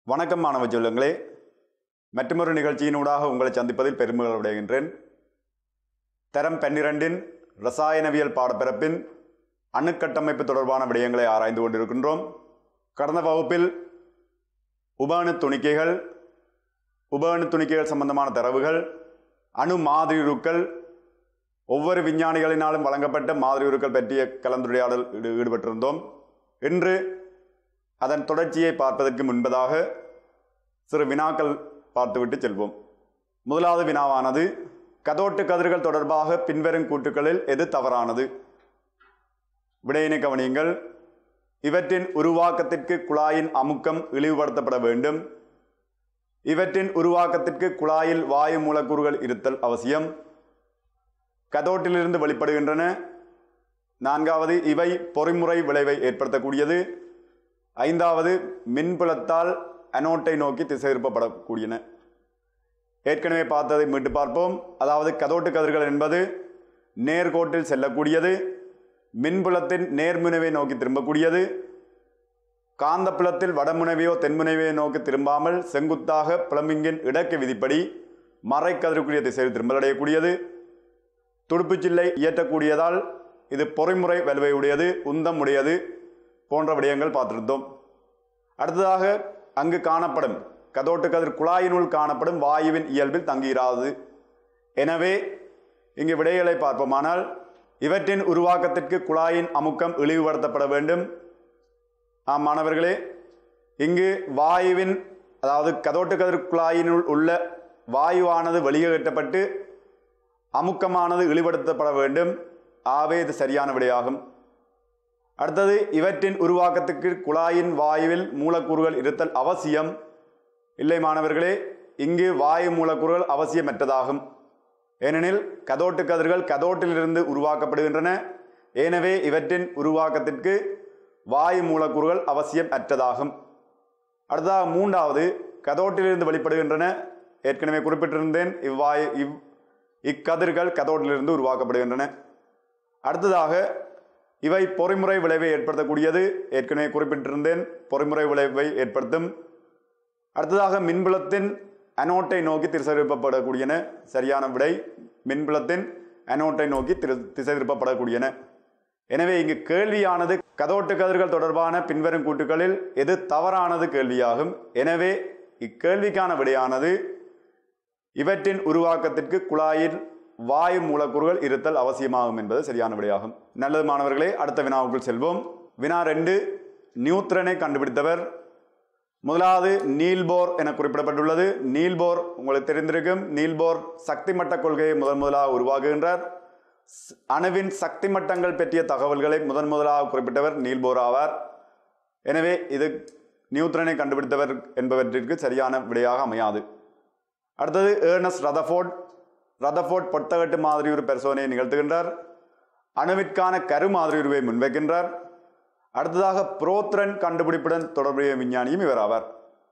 வணக்கம் மாணவ செல்வங்களே மற்றொரு நிகழ்ச்சியினூடாக உங்களை சந்திப்பதில் பெருமைகள் அடைகின்றேன் தரம் பன்னிரண்டின் ரசாயனவியல் பாடப்பிறப்பின் அணுக்கட்டமைப்பு தொடர்பான விடயங்களை ஆராய்ந்து கொண்டிருக்கின்றோம் கடந்த வகுப்பில் உபஅணு துணிக்கைகள் உபஅணு துணிக்கைகள் சம்பந்தமான தரவுகள் அணு மாதிரியுருக்கள் ஒவ்வொரு விஞ்ஞானிகளினாலும் வழங்கப்பட்ட மாதிரியுருக்கள் பற்றிய கலந்துரையாடல் ஈடு- ஈடுபட்டிருந்தோம் இன்று அதன் தொடர்ச்சியை பார்ப்பதற்கு முன்பதாக சிறு வினாக்கள் பார்த்துவிட்டு செல்வோம் முதலாவது வினாவானது கதோட்டு கதிர்கள் தொடர்பாக பின்வரும் கூற்றுக்களில் எது தவறானது விடையினை கவனியுங்கள் இவற்றின் உருவாக்கத்திற்கு குழாயின் அமுக்கம் இழிவுபடுத்தப்பட வேண்டும் இவற்றின் உருவாக்கத்திற்கு குழாயில் வாயு மூலக்கூறுகள் இருத்தல் அவசியம் கதோட்டிலிருந்து வெளிப்படுகின்றன நான்காவது இவை பொறிமுறை விளைவை ஏற்படுத்தக்கூடியது ஐந்தாவது மின்புலத்தால் அனோட்டை நோக்கி திசை திருப்பப்படக்கூடியன ஏற்கனவே பார்த்ததை மீட்டு பார்ப்போம் அதாவது கதோட்டு கதிர்கள் என்பது நேர்கோட்டில் செல்லக்கூடியது மின்புலத்தின் நேர்முனைவை நோக்கி திரும்பக்கூடியது காந்தப்புலத்தில் வடமுனைவையோ தென்முனைவையோ நோக்கி திரும்பாமல் செங்குத்தாக பிளம்பிங்கின் இடக்கு விதிப்படி மறைக்கதிர்க்குரிய திசையில் திரும்பலடையக்கூடியது துடுப்புச்சில்லை இயற்றக்கூடியதால் இது பொறிமுறை வலுவை உடையது உந்தம் உடையது போன்ற விடயங்கள் பார்த்திருந்தோம் அடுத்ததாக அங்கு காணப்படும் கதோட்டு கதிர் குழாயினுள் காணப்படும் வாயுவின் இயல்பில் தங்கியிராது எனவே இங்கு விடைகளை பார்ப்போமானால் இவற்றின் உருவாக்கத்திற்கு குழாயின் அமுக்கம் இழிவுபடுத்தப்பட வேண்டும் ஆம் மாணவர்களே இங்கு வாயுவின் அதாவது கதோட்டு கதிர் குழாயினுள் உள்ள வாயுவானது வெளியேற்றப்பட்டு அமுக்கமானது இழிவுபடுத்தப்பட வேண்டும் ஆவே இது சரியான விடையாகும் அடுத்தது இவற்றின் உருவாக்கத்துக்கு குழாயின் வாயுவில் மூலக்கூறுகள் இருத்தல் அவசியம் இல்லை மாணவர்களே இங்கு வாயு மூலக்கூறுகள் அவசியமற்றதாகும் ஏனெனில் கதோட்டு கதிர்கள் கதோட்டிலிருந்து உருவாக்கப்படுகின்றன எனவே இவற்றின் உருவாக்கத்திற்கு வாயு மூலக்கூறுகள் அவசியம் அற்றதாகும் அடுத்ததாக மூன்றாவது கதோட்டிலிருந்து வெளிப்படுகின்றன ஏற்கனவே குறிப்பிட்டிருந்தேன் இவ்வாயு இவ் இக்கதிர்கள் கதோட்டிலிருந்து உருவாக்கப்படுகின்றன அடுத்ததாக இவை பொறிமுறை விளைவை ஏற்படுத்தக்கூடியது ஏற்கனவே குறிப்பிட்டிருந்தேன் பொறிமுறை விளைவை ஏற்படுத்தும் அடுத்ததாக மின்புலத்தின் அனோட்டை நோக்கி திசை திருப்பப்படக்கூடியன சரியான விடை மின்புலத்தின் அனோட்டை நோக்கி திரு திசை திருப்பப்படக்கூடியன எனவே இங்கு கேள்வியானது கதோட்டு கதிர்கள் தொடர்பான பின்வரும் கூட்டுகளில் எது தவறானது கேள்வியாகும் எனவே இக்கேள்விக்கான விடையானது இவற்றின் உருவாக்கத்திற்கு குழாயில் வாயு மூலக்கூறுகள் இருத்தல் அவசியமாகும் என்பது சரியான விடையாகும் நல்லது மாணவர்களே அடுத்த வினாவுக்குள் செல்வோம் வினா ரெண்டு நியூத்ரனை கண்டுபிடித்தவர் முதலாவது நீல்போர் என குறிப்பிடப்பட்டுள்ளது நீல்போர் உங்களுக்கு தெரிந்திருக்கும் நீல்போர் சக்தி மட்ட கொள்கையை முதன் முதலாக உருவாக்குகின்றார் ஸ்- அணுவின் சக்தி மட்டங்கள் பற்றிய தகவல்களை முதன் முதலாக குறிப்பிட்டவர் நீல்போர் ஆவார் எனவே இது நியூத்ரனை கண்டுபிடித்தவர் என்பவற்றிற்கு சரியான விடையாக அமையாது அடுத்தது ஏர்னஸ் ரதஃபோர்ட் ரதஃபோர்ட் பொட்டகட்டு மாதிரி ஒரு பரிசோதனையை நிகழ்த்துகின்றார் அணுவிற்கான கரு மாதிரியுருவை முன்வைக்கின்றார் அடுத்ததாக புரோத்ரன் கண்டுபிடிப்புடன் தொடர்புடைய விஞ்ஞானியும் இவர் ஆவார்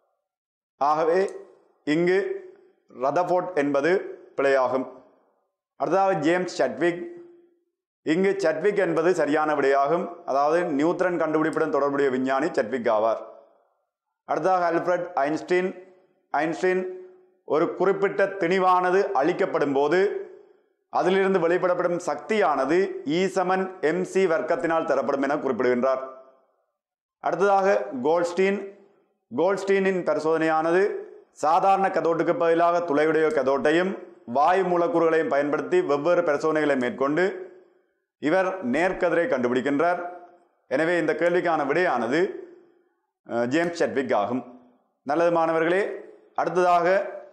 ஆகவே இங்கு ரதஃபோர்ட் என்பது பிழையாகும் அடுத்ததாக ஜேம்ஸ் சட்விக் இங்கு சட்விக் என்பது சரியான விடையாகும் அதாவது நியூத்ரன் கண்டுபிடிப்புடன் தொடர்புடைய விஞ்ஞானி சட்விக் ஆவார் அடுத்ததாக அல்ஃபிரட் ஐன்ஸ்டீன் ஐன்ஸ்டீன் ஒரு குறிப்பிட்ட திணிவானது அளிக்கப்படும் போது அதிலிருந்து வெளிப்படப்படும் சக்தியானது ஈசமன் எம்சி வர்க்கத்தினால் தரப்படும் என குறிப்பிடுகின்றார் அடுத்ததாக கோல்ஸ்டீன் கோல்ஸ்டீனின் பரிசோதனையானது சாதாரண கதோட்டுக்கு பதிலாக துளையுடைய கதோட்டையும் வாயு மூலக்கூறுகளையும் பயன்படுத்தி வெவ்வேறு பரிசோதனைகளை மேற்கொண்டு இவர் நேர்கதிரை கண்டுபிடிக்கின்றார் எனவே இந்த கேள்விக்கான விடையானது அஹ், ஜேம்ஸ் சட்விக் ஆகும் நல்லது மாணவர்களே அடுத்ததாக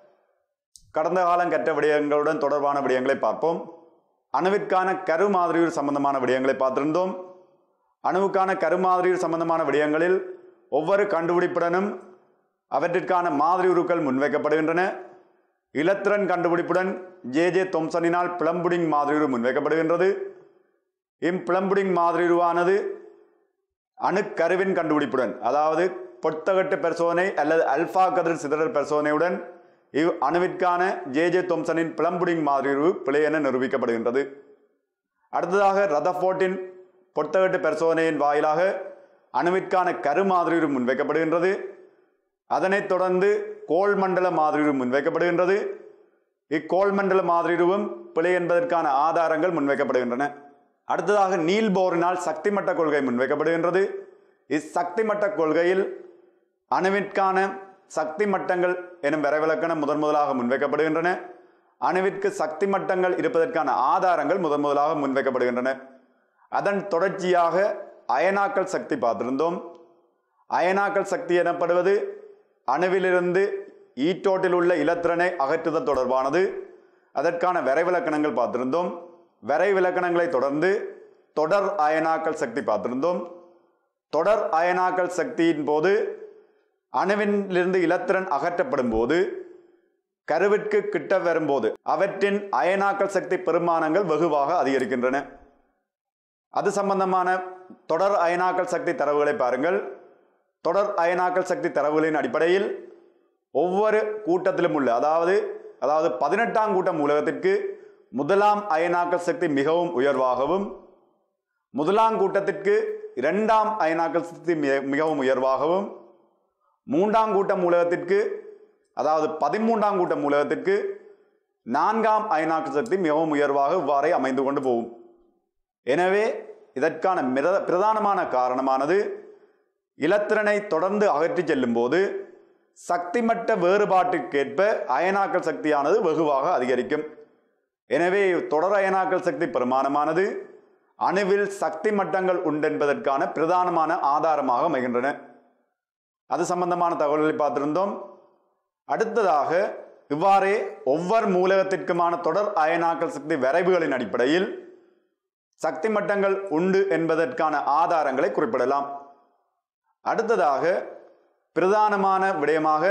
கடந்த காலம் கற்ற விடயங்களுடன் தொடர்பான விடயங்களை பார்ப்போம் அணுவிற்கான கரு மாதிரியூர் சம்பந்தமான விடயங்களை பார்த்திருந்தோம் அணுவுக்கான கரு மாதிரியூர் சம்பந்தமான விடயங்களில் ஒவ்வொரு கண்டுபிடிப்புடனும் அவற்றிற்கான மாதிரி உருக்கள் முன்வைக்கப்படுகின்றன இலத்திரன் கண்டுபிடிப்புடன் ஜே ஜே தொம்சனினால் பிளம்புடிங் மாதிரியுரு முன்வைக்கப்படுகின்றது இம்பிளம்புடிங் மாதிரியுருவானது அணுக்கருவின் கண்டுபிடிப்புடன் அதாவது பொத்தகட்டு பரிசோதனை அல்லது அல்பா கதிர் சிதறல் பரிசோதனையுடன் இவ் அணுவிற்கான ஜே ஜே தொம்சனின் பிளம்புடிங் மாதிரியுரு பிழை என நிரூபிக்கப்படுகின்றது அடுத்ததாக ரதஃபோர்ட்டின் பொத்தகட்டு பரிசோதனையின் வாயிலாக அணுவிற்கான கரு மாதிரியுரு முன்வைக்கப்படுகின்றது அதனைத் தொடர்ந்து கோள் மண்டல மாதிரிரு முன்வைக்கப்படுகின்றது இக்கோள் மண்டல மாதிரிருவும் பிழை என்பதற்கான ஆதாரங்கள் முன்வைக்கப்படுகின்றன அடுத்ததாக நீல் போரினால் சக்தி மட்ட கொள்கை முன்வைக்கப்படுகின்றது இச்சக்தி மட்ட கொள்கையில் அணுவிற்கான சக்தி மட்டங்கள் எனும் வரைவிலக்கணம் முதன் முதலாக முன்வைக்கப்படுகின்றன அணுவிற்கு சக்தி மட்டங்கள் இருப்பதற்கான ஆதாரங்கள் முதன் முதலாக முன்வைக்கப்படுகின்றன அதன் தொடர்ச்சியாக அயனாக்கல் சக்தி பார்த்திருந்தோம் அயனாக்கல் சக்தி எனப்படுவது அணுவிலிருந்து ஈட்டோட்டில் உள்ள இலத்திரனை அகற்றுதல் தொடர்பானது அதற்கான வரைவிலக்கணங்கள் பார்த்திருந்தோம் வரைவிலக்கணங்களை தொடர்ந்து தொடர் அயனாக்கல் சக்தி பார்த்திருந்தோம் தொடர் அயனாக்கல் சக்தியின் போது அணுவிலிருந்து இலத்திரன் அகற்றப்படும் போது கருவிற்கு கிட்ட வரும்போது அவற்றின் அயனாக்கல் சக்தி பெருமானங்கள் வெகுவாக அதிகரிக்கின்றன அது சம்பந்தமான தொடர் அயனாக்கல் சக்தி தரவுகளை பாருங்கள் தொடர் அயனாக்கல் சக்தி தரவுகளின் அடிப்படையில் ஒவ்வொரு கூட்டத்திலும் உள்ள அதாவது அதாவது பதினெட்டாம் கூட்டம் உலகத்திற்கு முதலாம் அயனாக்கல் சக்தி மிகவும் உயர்வாகவும் முதலாம் கூட்டத்திற்கு இரண்டாம் அயனாக்கல் சக்தி மிக- மிகவும் உயர்வாகவும் மூன்றாம் கூட்டம் மூலகத்திற்கு அதாவது பதிமூன்றாம் கூட்டம் மூலகத்திற்கு நான்காம் அயனாக்கல் சக்தி மிகவும் உயர்வாக இவ்வாறே அமைந்து கொண்டு போகும் எனவே இதற்கான மிர- பிரதானமான காரணமானது இலத்திரனை தொடர்ந்து அகற்றிச் செல்லும் போது சக்தி மட்ட வேறுபாட்டுக்கேற்ப அயனாக்கல் சக்தியானது வெகுவாக அதிகரிக்கும் எனவே தொடர் அயனாக்கல் சக்தி பெருமானமானது அணுவில் சக்தி மட்டங்கள் உண்டென்பதற்கான பிரதானமான ஆதாரமாக அமைகின்றன அது சம்பந்தமான தகவல்களை பார்த்திருந்தோம் அடுத்ததாக இவ்வாறே ஒவ்வொரு மூலகத்திற்குமான தொடர் அயனாக்கல் சக்தி வரைவுகளின் அடிப்படையில் சக்தி மட்டங்கள் உண்டு என்பதற்கான ஆதாரங்களை குறிப்பிடலாம் அடுத்ததாக பிரதானமான விடயமாக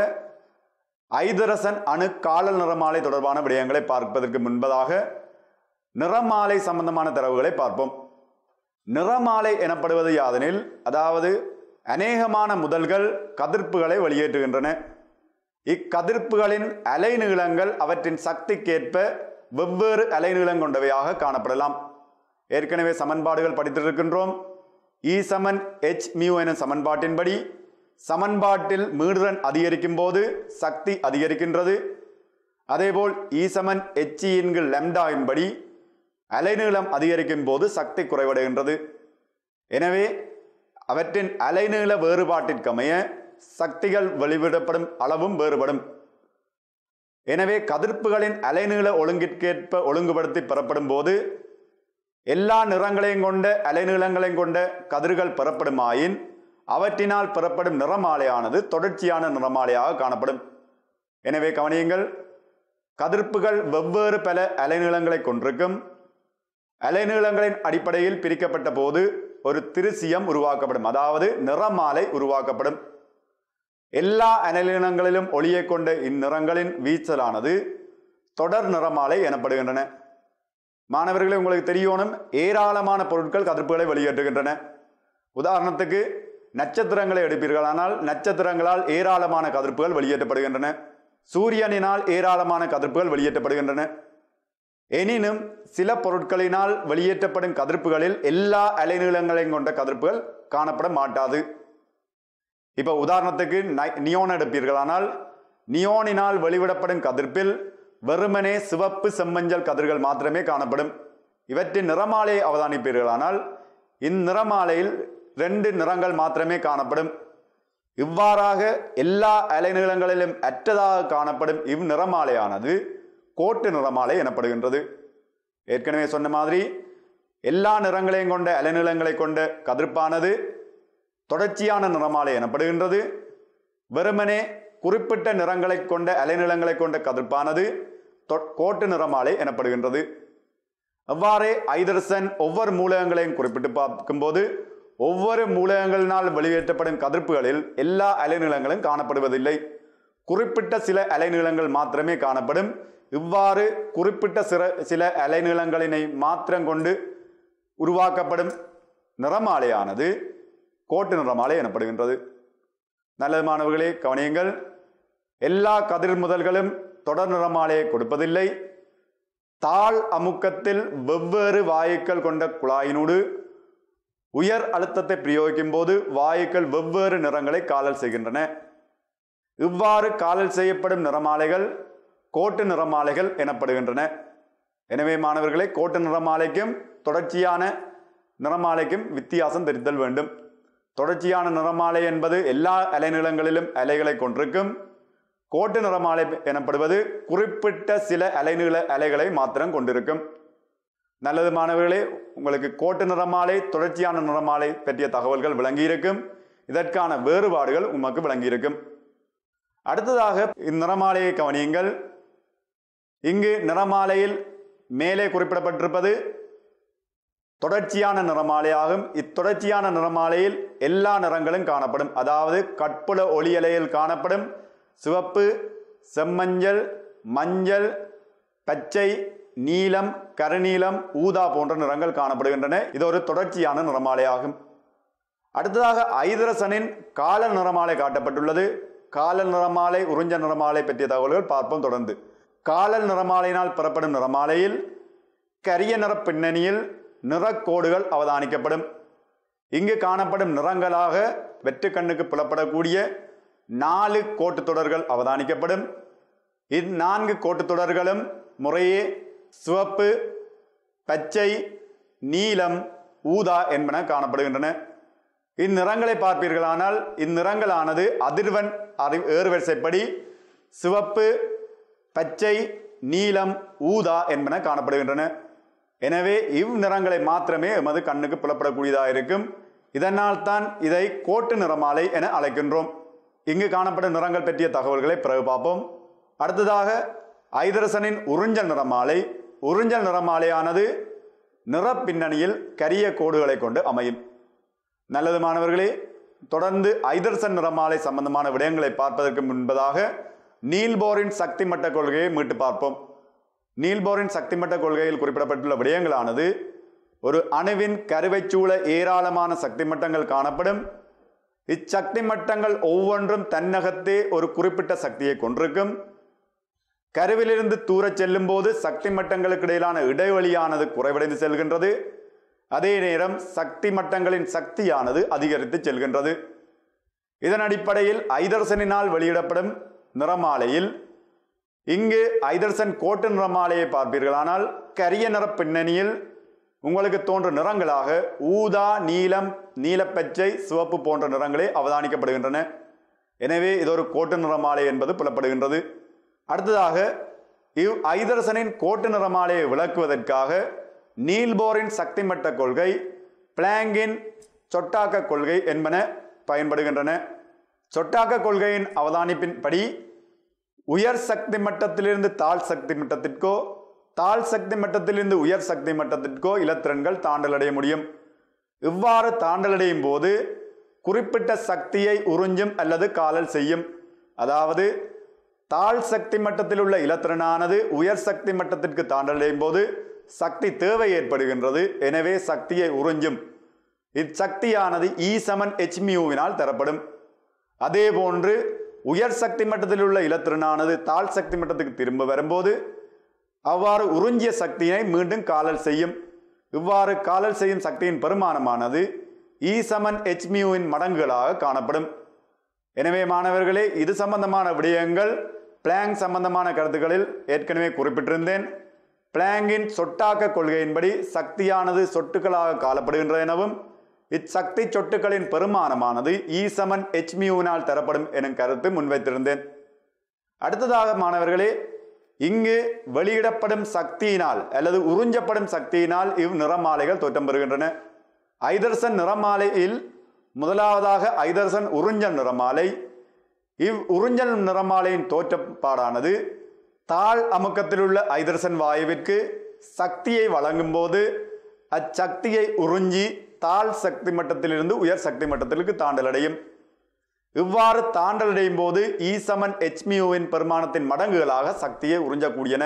ஐதரசன் அணு காலல் நிறமாலை தொடர்பான விடயங்களை பார்ப்பதற்கு முன்பதாக நிறமாலை சம்பந்தமான தரவுகளை பார்ப்போம் நிறமாலை எனப்படுவது யாதெனில் அதாவது அநேகமான முதல்கள் கதிர்ப்புகளை வெளியேற்றுகின்றன இக்கதிர்ப்புகளின் அலைநீளங்கள் அவற்றின் சக்திக்கேற்ப வெவ்வேறு அலைநீளம் கொண்டவையாக காணப்படலாம் ஏற்கனவே சமன்பாடுகள் படித்திருக்கின்றோம் E சமன் H மியூ என சமன்பாட்டின்படி சமன்பாட்டில் மீடுறன் அதிகரிக்கும் போது சக்தி அதிகரிக்கின்றது அதேபோல் E சமன் H என்கிற லெம்டாவின்படி அலைநீளம் அதிகரிக்கும் போது சக்தி குறைவடைகின்றது எனவே அவற்றின் அலைநீள வேறுபாட்டிற்கமைய சக்திகள் வெளிவிடப்படும் அளவும் வேறுபடும் எனவே கதிர்ப்புகளின் அலைநீள ஒழுங்கிற்கேற்ப ஒழுங்குபடுத்தி பெறப்படும் போது எல்லா நிறங்களையும் கொண்ட அலைநீளங்களையும் கொண்ட கதிர்கள் பெறப்படுமாயின் அவற்றினால் பெறப்படும் நிறமாலையானது தொடர்ச்சியான நிறமாலையாக காணப்படும் எனவே கவனியுங்கள் கதிர்ப்புகள் வெவ்வேறு பல அலைநீளங்களை கொண்டிருக்கும் அலைநீளங்களின் அடிப்படையில் பிரிக்கப்பட்ட போது ஒரு திருசியம் உருவாக்கப்படும் அதாவது நிறமாலை உருவாக்கப்படும் எல்லா அலைநீளங்களிலும் ஒளியை கொண்ட இந்நிறங்களின் வீச்சலானது தொடர் நிறமாலை எனப்படுகின்றன மாணவர்களே உங்களுக்கு தெரியணும் ஏராளமான பொருட்கள் கதிர்ப்புகளை வெளியேற்றுகின்றன உதாரணத்துக்கு நட்சத்திரங்களை எடுப்பீர்களானால் நட்சத்திரங்களால் ஏராளமான கதிர்ப்புகள் வெளியேற்றப்படுகின்றன சூரியனினால் ஏராளமான கதிர்ப்புகள் வெளியேற்றப்படுகின்றன எனினும் சில பொருட்களினால் வெளியேற்றப்படும் கதிர்ப்புகளில் எல்லா அலைநீளங்களையும் கொண்ட கதிர்ப்புகள் காணப்பட மாட்டாது இப்ப உதாரணத்துக்கு நை- நியோன் எடுப்பீர்களானால் நியோனினால் வெளிவிடப்படும் கதிர்ப்பில் வெறுமனே சிவப்பு செம்மஞ்சள் கதிர்கள் மாத்திரமே காணப்படும் இவற்றின் நிறமாலையை அவதானிப்பீர்களானால் இந்நிறமாலையில் ரெண்டு நிறங்கள் மாத்திரமே காணப்படும் இவ்வாறாக எல்லா அலைநீளங்களிலும் அற்றதாக காணப்படும் இவ்நிறமாலையானது கோட்டு நிறமாலை எனப்படுகின்றது ஏற்கனவே சொன்ன மாதிரி எல்லா நிறங்களையும் கொண்ட அலைநீளங்களை கொண்ட கதிர்ப்பானது தொடர்ச்சியான நிறமாலை எனப்படுகின்றது வெறுமனே குறிப்பிட்ட நிறங்களை கொண்ட அலைநீளங்களை கொண்ட கதிர்ப்பானது தொ- கோட்டு நிறமாலை எனப்படுகின்றது அவ்வாறே ஐதரசன் ஒவ்வொரு மூலகங்களையும் குறிப்பிட்டு பார்க்கும்போது ஒவ்வொரு மூலகங்களினால் வெளியேற்றப்படும் கதிர்ப்புகளில் எல்லா அலைநீளங்களும் காணப்படுவதில்லை குறிப்பிட்ட சில அலைநீளங்கள் மாத்திரமே காணப்படும் இவ்வாறு குறிப்பிட்ட சில சில அலைநீளங்களினை மாத்திரம் கொண்டு உருவாக்கப்படும் நிறமாலையானது கோட்டு நிறமாலை எனப்படுகின்றது நல்லது மாணவர்களே கவனியுங்கள் எல்லா கதிர் முதல்களும் தொடர் நிறமாலையை கொடுப்பதில்லை தாழ் அமுக்கத்தில் வெவ்வேறு வாயுக்கள் கொண்ட குழாயினூடு உயர் அழுத்தத்தை பிரயோகிக்கும் போது வாயுக்கள் வெவ்வேறு நிறங்களை காலல் செய்கின்றன இவ்வாறு காலில் செய்யப்படும் நிறமாலைகள் கோட்டு நிறமாலைகள் எனப்படுகின்றன எனவே மாணவர்களே கோட்டு நிறமாலைக்கும் தொடர்ச்சியான நிறமாலைக்கும் வித்தியாசம் தெரிந்தல் வேண்டும் தொடர்ச்சியான நிறமாலை என்பது எல்லா அலைநீளங்களிலும் அலைகளை கொண்டிருக்கும் கோட்டு நிறமாலை எனப்படுவது குறிப்பிட்ட சில அலைநீள அலைகளை மாத்திரம் கொண்டிருக்கும் நல்லது மாணவர்களே உங்களுக்கு கோட்டு நிறமாலை தொடர்ச்சியான நிறமாலை பற்றிய தகவல்கள் விளங்கியிருக்கும் இதற்கான வேறுபாடுகள் உமக்கு விளங்கியிருக்கும் அடுத்ததாக இந்நிறமாலையை கவனியுங்கள் இங்கு நிறமாலையில் மேலே குறிப்பிடப்பட்டிருப்பது தொடர்ச்சியான நிறமாலையாகும் இத்தொடர்ச்சியான நிறமாலையில் எல்லா நிறங்களும் காணப்படும் அதாவது கட்புல ஒளியலையில் காணப்படும் சிவப்பு செம்மஞ்சள் மஞ்சள் பச்சை நீலம் கருநீலம் ஊதா போன்ற நிறங்கள் காணப்படுகின்றன இது ஒரு தொடர்ச்சியான நிறமாலையாகும் அடுத்ததாக ஐதரசனின் கால நிறமாலை காட்டப்பட்டுள்ளது காலல் நிறமாலை உறிஞ்ச நிறமாலை பற்றிய தகவல்கள் பார்ப்போம் தொடர்ந்து காலல் நிறமாலையினால் பெறப்படும் நிறமாலையில் கரிய நிற பின்னணியில் நிறக்கோடுகள் அவதானிக்கப்படும் இங்கு காணப்படும் நிறங்களாக வெற்று கண்ணுக்கு புலப்படக்கூடிய நாலு கோட்டுத் தொடர்கள் அவதானிக்கப்படும் இந்நான்கு கோட்டுத் தொடர்களும் முறையே சிவப்பு பச்சை நீலம் ஊதா என்பன காணப்படுகின்றன இந்நிறங்களை பார்ப்பீர்களானால் இந்நிறங்களானது அதிர்வன் அறி ஏறுவரிசைப்படி சிவப்பு பச்சை நீலம் ஊதா என்பன காணப்படுகின்றன எனவே இவ் நிறங்களை மாத்திரமே எமது கண்ணுக்கு புலப்படக்கூடியதாக இருக்கும் இதனால் தான் இதை கோட்டு நிறமாலை என அழைக்கின்றோம் இங்கு காணப்படும் நிறங்கள் பற்றிய தகவல்களை பிறகு பார்ப்போம் அடுத்ததாக ஐதரசனின் உறிஞ்சல் நிறமாலை உறிஞ்சல் நிறமாலையானது நிற பின்னணியில் கரிய கோடுகளை கொண்டு அமையும் நல்லது மாணவர்களே தொடர்ந்து ஐதர்சன் நிறமாலை சம்பந்தமான விடயங்களை பார்ப்பதற்கு முன்பதாக நீல்போரின் சக்தி மட்ட கொள்கையை மீட்டு பார்ப்போம் நீல்போரின் சக்தி மட்ட கொள்கையில் குறிப்பிடப்பட்டுள்ள விடயங்களானது ஒரு அணுவின் கருவைச் சூழ ஏராளமான சக்தி மட்டங்கள் காணப்படும் இச்சக்தி மட்டங்கள் ஒவ்வொன்றும் தன்னகத்தே ஒரு குறிப்பிட்ட சக்தியை கொண்டிருக்கும் கருவிலிருந்து தூரச் செல்லும் போது சக்தி மட்டங்களுக்கு இடையிலான இடைவெளியானது குறைவடைந்து செல்கின்றது அதே நேரம் சக்தி மட்டங்களின் சக்தியானது அதிகரித்து செல்கின்றது இதன் அடிப்படையில் ஐதர்சனினால் வெளியிடப்படும் நிறமாலையில் இங்கு ஐதர்சன் கோட்டு நிறமாலையை பார்ப்பீர்களானால் கரிய நிற பின்னணியில் உங்களுக்கு தோன்றும் நிறங்களாக ஊதா நீலம் நீலப்பச்சை சிவப்பு போன்ற நிறங்களே அவதானிக்கப்படுகின்றன எனவே இது ஒரு கோட்டு நிறமாலை என்பது புலப்படுகின்றது அடுத்ததாக இவ் ஐதரசனின் கோட்டு நிறமாலையை விளக்குவதற்காக நீல்போரின் சக்தி மட்ட கொள்கை பிளாங்கின் சொட்டாக்க கொள்கை என்பன பயன்படுகின்றன சொட்டாக்க கொள்கையின் அவதானிப்பின்படி உயர் சக்தி மட்டத்திலிருந்து தாழ் சக்தி மட்டத்திற்கோ தாழ் சக்தி மட்டத்திலிருந்து உயர் சக்தி மட்டத்திற்கோ இலத்திரன்கள் தாண்டலடைய முடியும் இவ்வாறு தாண்டலடையும் போது குறிப்பிட்ட சக்தியை உறிஞ்சும் அல்லது காலல் செய்யும் அதாவது தாழ் சக்தி மட்டத்தில் உள்ள இலத்திரனானது உயர் சக்தி மட்டத்திற்கு தாண்டலடையும் போது சக்தி தேவை ஏற்படுகின்றது எனவே சக்தியை உறிஞ்சும் இச்சக்தியானது இ சமன் ஹெச்மியூவினால் தரப்படும் அதே போன்று உயர் சக்தி மட்டத்தில் உள்ள இலத்திரனானது தாழ் சக்தி மட்டத்துக்கு திரும்ப வரும்போது அவ்வாறு உறிஞ்சிய சக்தியினை மீண்டும் காலல் செய்யும் இவ்வாறு காலல் செய்யும் சக்தியின் பெருமானமானது இ சமன் ஹெச்மியூவின் மடங்குகளாக காணப்படும் எனவே மாணவர்களே இது சம்பந்தமான விடயங்கள் பிளாங் சம்பந்தமான கருத்துக்களில் ஏற்கனவே குறிப்பிட்டிருந்தேன் பிளாங்கின் சொட்டாக்க கொள்கையின்படி சக்தியானது சொட்டுகளாக காணப்படுகின்றது எனவும் இச்சக்தி சொட்டுகளின் பெருமானமானது ஈ சமன் ஹெச்மியூவினால் தரப்படும் எனும் கருத்து முன்வைத்திருந்தேன் அடுத்ததாக மாணவர்களே இங்கு வெளியிடப்படும் சக்தியினால் அல்லது உறிஞ்சப்படும் சக்தியினால் இவ் நிறமாலைகள் தோற்றம் பெறுகின்றன ஐதர்சன் நிறமாலையில் முதலாவதாக ஐதர்சன் உறிஞ்சல் நிறமாலை இவ் உறிஞ்சல் நிறமாலையின் தோற்றப்பாடானது தாழ் அமுக்கத்தில் உள்ள ஐதர்சன் வாயுவிற்கு சக்தியை வழங்கும் போது அச்சக்தியை உறிஞ்சி தாழ் சக்தி மட்டத்திலிருந்து உயர் சக்தி மட்டத்திற்கு தாண்டலடையும் இவ்வாறு தாண்டலடையும் போது ஈ சமன் ஹெச்மியூவின் பெருமானத்தின் மடங்குகளாக சக்தியை உறிஞ்சக்கூடியன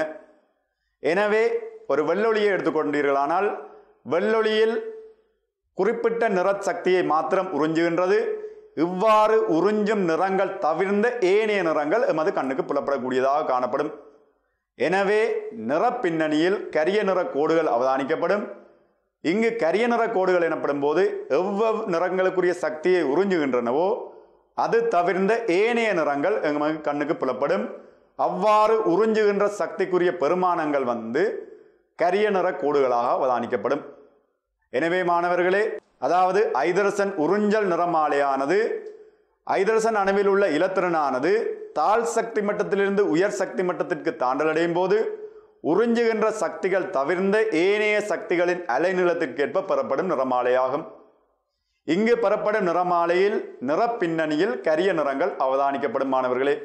எனவே ஒரு வெள்ளொளியை எடுத்துக்கொண்டீர்களானால் வெள்ளொளியில் குறிப்பிட்ட நிற சக்தியை மாத்திரம் உறிஞ்சுகின்றது இவ்வாறு உறிஞ்சும் நிறங்கள் தவிர்ந்த ஏனைய நிறங்கள் எமது கண்ணுக்கு புலப்படக்கூடியதாக காணப்படும் எனவே நிற பின்னணியில் கரிய நிற கோடுகள் அவதானிக்கப்படும் இங்கு கரிய நிற கோடுகள் எனப்படும் போது எவ்வளவு நிறங்களுக்குரிய சக்தியை உறிஞ்சுகின்றனவோ அது தவிர்ந்த ஏனைய நிறங்கள் எமக்கு கண்ணுக்கு புலப்படும் அவ்வாறு உறிஞ்சுகின்ற சக்திக்குரிய பெருமானங்கள் வந்து கரிய நிற கோடுகளாக அவதானிக்கப்படும் எனவே மாணவர்களே அதாவது ஐதரசன் உறிஞ்சல் நிறமாலையானது ஐதரசன் அணுவில் உள்ள இலத்திரனானது தாழ் சக்தி மட்டத்திலிருந்து உயர் சக்தி மட்டத்திற்கு தாண்டலடையும் போது உறிஞ்சுகின்ற சக்திகள் தவிர்ந்த ஏனைய சக்திகளின் அலைநீளத்திற்கேற்ப பெறப்படும் நிறமாலையாகும் இங்கு பெறப்படும் நிறமாலையில் நிறப்பின்னணியில் கரிய நிறங்கள் அவதானிக்கப்படும் மாணவர்களே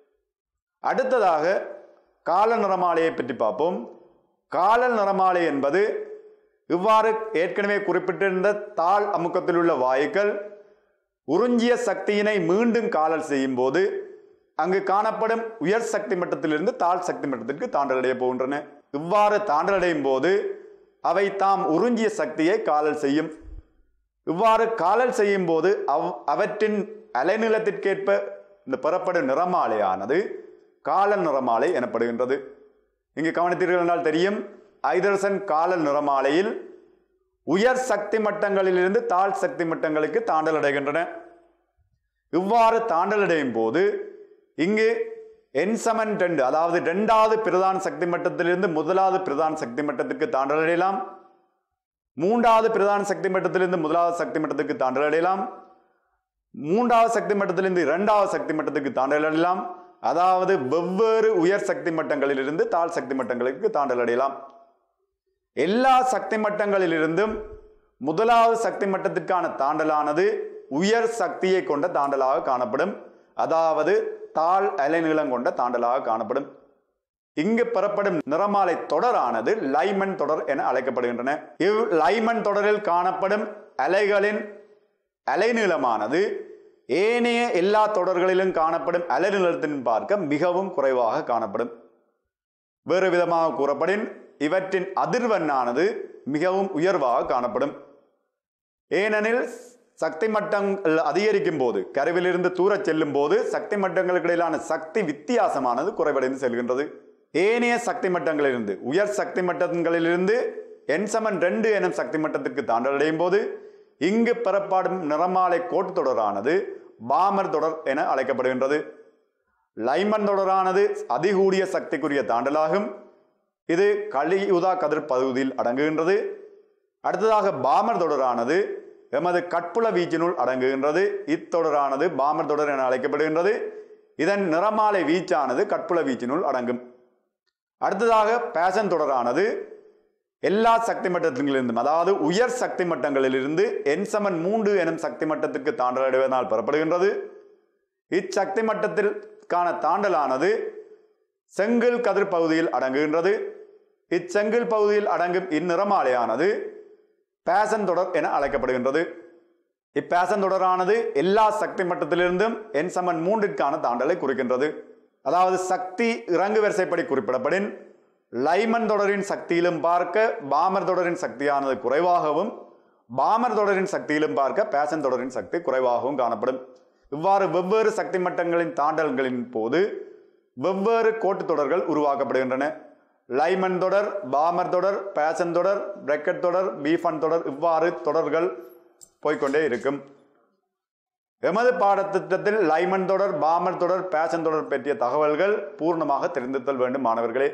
அடுத்ததாக கால நிறமாலையை பற்றி பார்ப்போம் காலல் நிறமாலை என்பது இவ்வாறு ஏற்கனவே குறிப்பிட்டிருந்த தாழ் அமுக்கத்தில் உள்ள வாயுக்கள் உறிஞ்சிய சக்தியினை மீண்டும் காலல் செய்யும் போது அங்கு காணப்படும் உயர் சக்தி மட்டத்திலிருந்து தாழ் சக்தி மட்டத்திற்கு தாண்டலடைய போகின்றன இவ்வாறு தாண்டலடையும் போது அவை தாம் உறிஞ்சிய சக்தியை காலல் செய்யும் இவ்வாறு காலல் செய்யும் போது அவ் அவற்றின் அலைநிலத்திற்கேற்ப இந்த பெறப்படும் நிறமாலையானது காலல் நிறமாலை எனப்படுகின்றது இங்கு கவனித்தீர்கள் என்றால் தெரியும் ஐதரசன் காலல் நிறமாலையில் உயர் சக்தி மட்டங்களிலிருந்து தாழ் சக்தி மட்டங்களுக்கு தாண்டல் அடைகின்றன இவ்வாறு தாண்டல் அடையும் போது இங்கு என்சமன் ரெண்டு அதாவது இரண்டாவது பிரதான சக்தி மட்டத்திலிருந்து முதலாவது பிரதான சக்தி மட்டத்திற்கு தாண்டல் அடையலாம் மூன்றாவது பிரதான சக்தி மட்டத்திலிருந்து முதலாவது சக்தி மட்டத்துக்கு தாண்டல் அடையலாம் மூன்றாவது சக்தி மட்டத்திலிருந்து இரண்டாவது சக்தி மட்டத்துக்கு தாண்டல் அடையலாம் அதாவது வெவ்வேறு உயர் சக்தி மட்டங்களிலிருந்து தாழ் சக்தி மட்டங்களுக்கு தாண்டல் அடையலாம் எல்லா சக்தி மட்டங்களிலிருந்தும் முதலாவது சக்தி மட்டத்திற்கான தாண்டலானது உயர் சக்தியை கொண்ட தாண்டலாக காணப்படும் அதாவது தாழ் அலைநீளம் கொண்ட தாண்டலாக காணப்படும் இங்கு பெறப்படும் நிறமாலை தொடரானது லைமன் தொடர் என அழைக்கப்படுகின்றன இவ் லைமன் தொடரில் காணப்படும் அலைகளின் அலைநீளமானது ஏனைய எல்லா தொடர்களிலும் காணப்படும் அலைநீளத்தின் பார்க்க மிகவும் குறைவாக காணப்படும் வேறு விதமாக கூறப்படின் இவற்றின் அதிர்வெண்ணானது மிகவும் உயர்வாக காணப்படும் ஏனெனில் சக்தி மட்டங்கள் அதிகரிக்கும் போது கருவிலிருந்து தூரச் செல்லும் போது சக்தி மட்டங்களுக்கு இடையிலான சக்தி வித்தியாசமானது குறைவடைந்து செல்கின்றது ஏனைய சக்தி மட்டங்களிலிருந்து உயர் சக்தி மட்டங்களிலிருந்து என்சமன் ரெண்டு எனும் சக்தி மட்டத்திற்கு தாண்டலடையும் போது இங்கு பெறப்படும் நிறமாலை கோட்டு தொடரானது பாமர் தொடர் என அழைக்கப்படுகின்றது லைமன் தொடரானது அதிகூடிய சக்திக்குரிய தாண்டலாகும் இது கலியுதா கதிர் பகுதியில் அடங்குகின்றது அடுத்ததாக பாமர் தொடரானது எமது கட்புல வீச்சினுள் அடங்குகின்றது இத்தொடரானது பாமர் தொடர் என அழைக்கப்படுகின்றது இதன் நிறமாலை வீச்சானது கட்புல வீச்சினுள் அடங்கும் அடுத்ததாக பேசன் தொடரானது எல்லா சக்தி மட்டத்திலிருந்தும் அதாவது உயர் சக்தி மட்டங்களிலிருந்து என்சமன் மூன்று எனும் சக்தி மட்டத்திற்கு தாண்டலடைவதனால் பெறப்படுகின்றது இச்சக்தி மட்டத்திற்கான தாண்டலானது செங்கல் கதிர் பகுதியில் அடங்குகின்றது இச்செங்கல் பகுதியில் அடங்கும் இந்நிறமாலையானது பேசன் தொடர் என அழைக்கப்படுகின்றது இப்பேசன் தொடரானது எல்லா சக்தி மட்டத்திலிருந்தும் என் சமன் மூன்றிற்கான தாண்டலை குறிக்கின்றது அதாவது சக்தி இறங்கு வரிசைப்படி குறிப்பிடப்படின் லைமன் தொடரின் சக்தியிலும் பார்க்க பாமர் தொடரின் சக்தியானது குறைவாகவும் பாமர் தொடரின் சக்தியிலும் பார்க்க பேசன் தொடரின் சக்தி குறைவாகவும் காணப்படும் இவ்வாறு வெவ்வேறு சக்தி மட்டங்களின் தாண்டல்களின் போது வெவ்வேறு கோட்டுத் தொடர்கள் உருவாக்கப்படுகின்றன லைமன் தொடர் பாமர் தொடர் பேசன் தொடர் பிரெக்கெட் தொடர் பீஃபன் தொடர் இவ்வாறு தொடர்கள் போய்க்கொண்டே இருக்கும் எமது பாடத்திட்டத்தில் லைமன் தொடர் பாமர் தொடர் பேசன் தொடர் பற்றிய தகவல்கள் பூர்ணமாக தெரிந்திருத்தல் வேண்டும் மாணவர்களே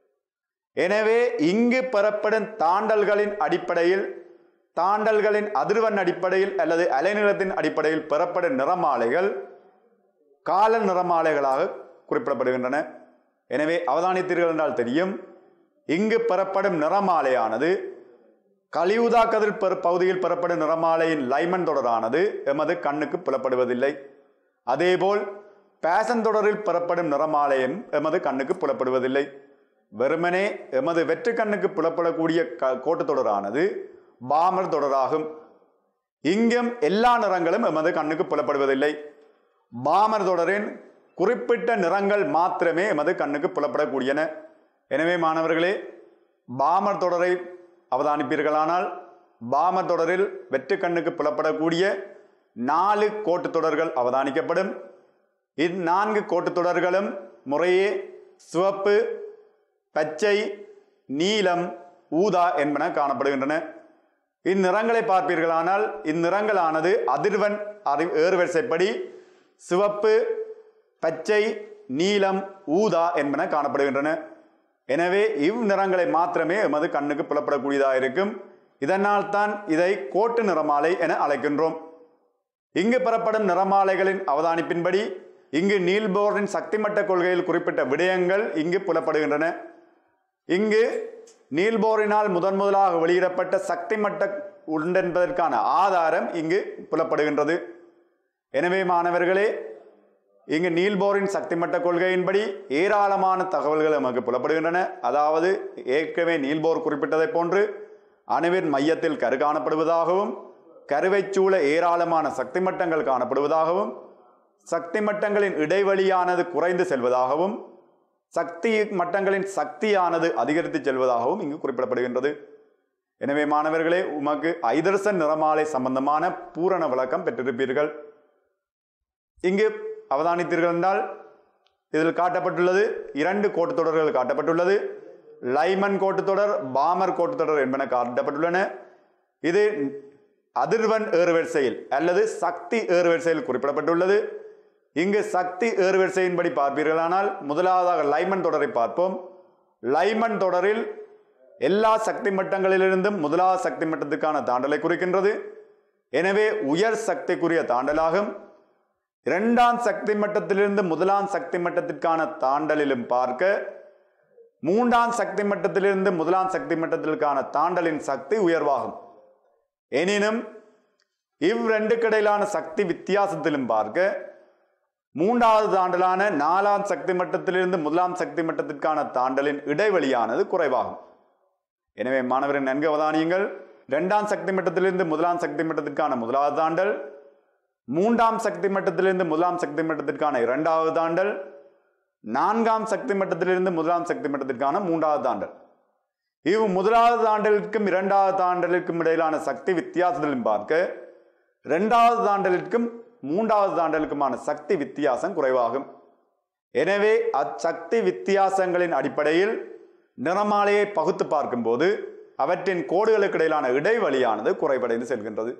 எனவே இங்கு பெறப்படும் தாண்டல்களின் அடிப்படையில் தாண்டல்களின் அதிர்வெண் அடிப்படையில் அல்லது அலைநீளத்தின் அடிப்படையில் பெறப்படும் நிறமாலைகள் கால நிறமாலைகளாக குறிப்பிடப்படுகின்றன எனவே அவதானித்தீர்கள் என்றால் தெரியும் இங்கு பெறப்படும் நிறமாலையானது கலியுதா கதிர் பெரு பகுதியில் பெறப்படும் நிறமாலையின் லைமன் தொடரானது எமது கண்ணுக்கு புலப்படுவதில்லை அதேபோல் பேசன் தொடரில் பெறப்படும் நிறமாலையும் எமது கண்ணுக்கு புலப்படுவதில்லை வெறுமனே எமது வெற்று கண்ணுக்கு புலப்படக்கூடிய க கோட்டுத் தொடரானது பாமர் தொடராகும் இங்கும் எல்லா நிறங்களும் எமது கண்ணுக்கு புலப்படுவதில்லை பாமர் தொடரின் குறிப்பிட்ட நிறங்கள் மாத்திரமே எமது கண்ணுக்கு புலப்படக்கூடியன எனவே மாணவர்களே பாமர் தொடரை அவதானிப்பீர்களானால் பாமர் தொடரில் வெற்று கண்ணுக்கு புலப்படக்கூடிய நாலு கோட்டுத் தொடர்கள் அவதானிக்கப்படும் இந்நான்கு கோட்டுத் தொடர்களும் முறையே சிவப்பு பச்சை நீலம் ஊதா என்பன காணப்படுகின்றன இந்நிறங்களை பார்ப்பீர்களானால் இந்நிறங்களானது அதிர்வன் அறி ஏறுவரிசைப்படி சிவப்பு பச்சை நீலம் ஊதா என்பன காணப்படுகின்றன எனவே இவ் நிறங்களை மாத்திரமே எமது கண்ணுக்கு புலப்படக்கூடியதாக இருக்கும் இதனால் தான் இதை கோட்டு நிறமாலை என அழைக்கின்றோம் இங்கு பெறப்படும் நிறமாலைகளின் அவதானிப்பின்படி இங்கு நீல்போர்னின் சக்திமட்ட கொள்கையில் குறிப்பிட்ட விடயங்கள் இங்கு புலப்படுகின்றன இங்கு நீல்போரினால் முதன் முதலாக வெளியிடப்பட்ட சக்திமட்ட உண்டென்பதற்கான ஆதாரம் இங்கு புலப்படுகின்றது எனவே மாணவர்களே இங்கு நீல்போரின் சக்திமட்ட கொள்கையின்படி ஏராளமான தகவல்கள் நமக்கு புலப்படுகின்றன அதாவது ஏற்கனவே நீல்போர் குறிப்பிட்டதைப் போன்று அணுவின் மையத்தில் கரு காணப்படுவதாகவும் கருவைச் சூழ ஏராளமான சக்தி மட்டங்கள் காணப்படுவதாகவும் சக்தி மட்டங்களின் இடைவெளியானது குறைந்து செல்வதாகவும் சக்தி மட்டங்களின் சக்தியானது அதிகரித்து செல்வதாகவும் இங்கு குறிப்பிடப்படுகின்றது எனவே மாணவர்களே உமக்கு ஐதர்சன் நிறமாலை சம்பந்தமான பூரண விளக்கம் பெற்றிருப்பீர்கள் இங்கு அவதானித்தீர்கள் என்றால் இதில் காட்டப்பட்டுள்ளது இரண்டு கோட்டுத் தொடர்கள் காட்டப்பட்டுள்ளது லைமன் கோட்டுத் தொடர் பாமர் கோட்டுத் தொடர் என்பன காட்டப்பட்டுள்ளன இது அதிர்வன் ஏறுவரிசையில் அல்லது சக்தி ஏறுவரிசையில் குறிப்பிடப்பட்டுள்ளது இங்கு சக்தி ஏறுவரிசையின்படி பார்ப்பீர்களானால் முதலாவதாக லைமன் தொடரை பார்ப்போம் லைமன் தொடரில் எல்லா சக்தி மட்டங்களிலிருந்தும் முதலாவது சக்தி மட்டத்துக்கான தாண்டலை குறிக்கின்றது எனவே உயர் சக்திக்குரிய தாண்டலாகும் இரண்டாம் சக்தி மட்டத்திலிருந்து முதலாம் சக்தி மட்டத்திற்கான தாண்டலிலும் பார்க்க மூன்றாம் சக்தி மட்டத்திலிருந்து முதலாம் சக்தி மட்டத்திற்கான தாண்டலின் சக்தி உயர்வாகும் எனினும் இவ்ரெண்டுக்கிடையிலான சக்தி வித்தியாசத்திலும் பார்க்க மூன்றாவது தாண்டலான நாலாம் சக்தி மட்டத்திலிருந்து முதலாம் சக்தி மட்டத்திற்கான தாண்டலின் இடைவெளியானது குறைவாகும் எனவே மாணவரின் நன்கு அவதானியங்கள் இரண்டாம் சக்தி மட்டத்திலிருந்து முதலாம் சக்தி மட்டத்திற்கான முதலாவது தாண்டல் மூன்றாம் சக்தி மட்டத்திலிருந்து முதலாம் சக்தி மட்டத்திற்கான இரண்டாவது தாண்டல் நான்காம் சக்தி மட்டத்திலிருந்து முதலாம் சக்தி மட்டத்திற்கான மூன்றாவது தாண்டல் இவ் முதலாவது தாண்டலுக்கும் இரண்டாவது தாண்டலுக்கும் இடையிலான சக்தி வித்தியாசத்திலும் பார்க்க இரண்டாவது தாண்டலுக்கும் மூன்றாவது தாண்டலுக்குமான சக்தி வித்தியாசம் குறைவாகும் எனவே அச்சக்தி வித்தியாசங்களின் அடிப்படையில் நிறமாலையை பகுத்து பார்க்கும்போது அவற்றின் கோடுகளுக்கு இடையிலான இடைவெளியானது குறைவடைந்து செல்கின்றது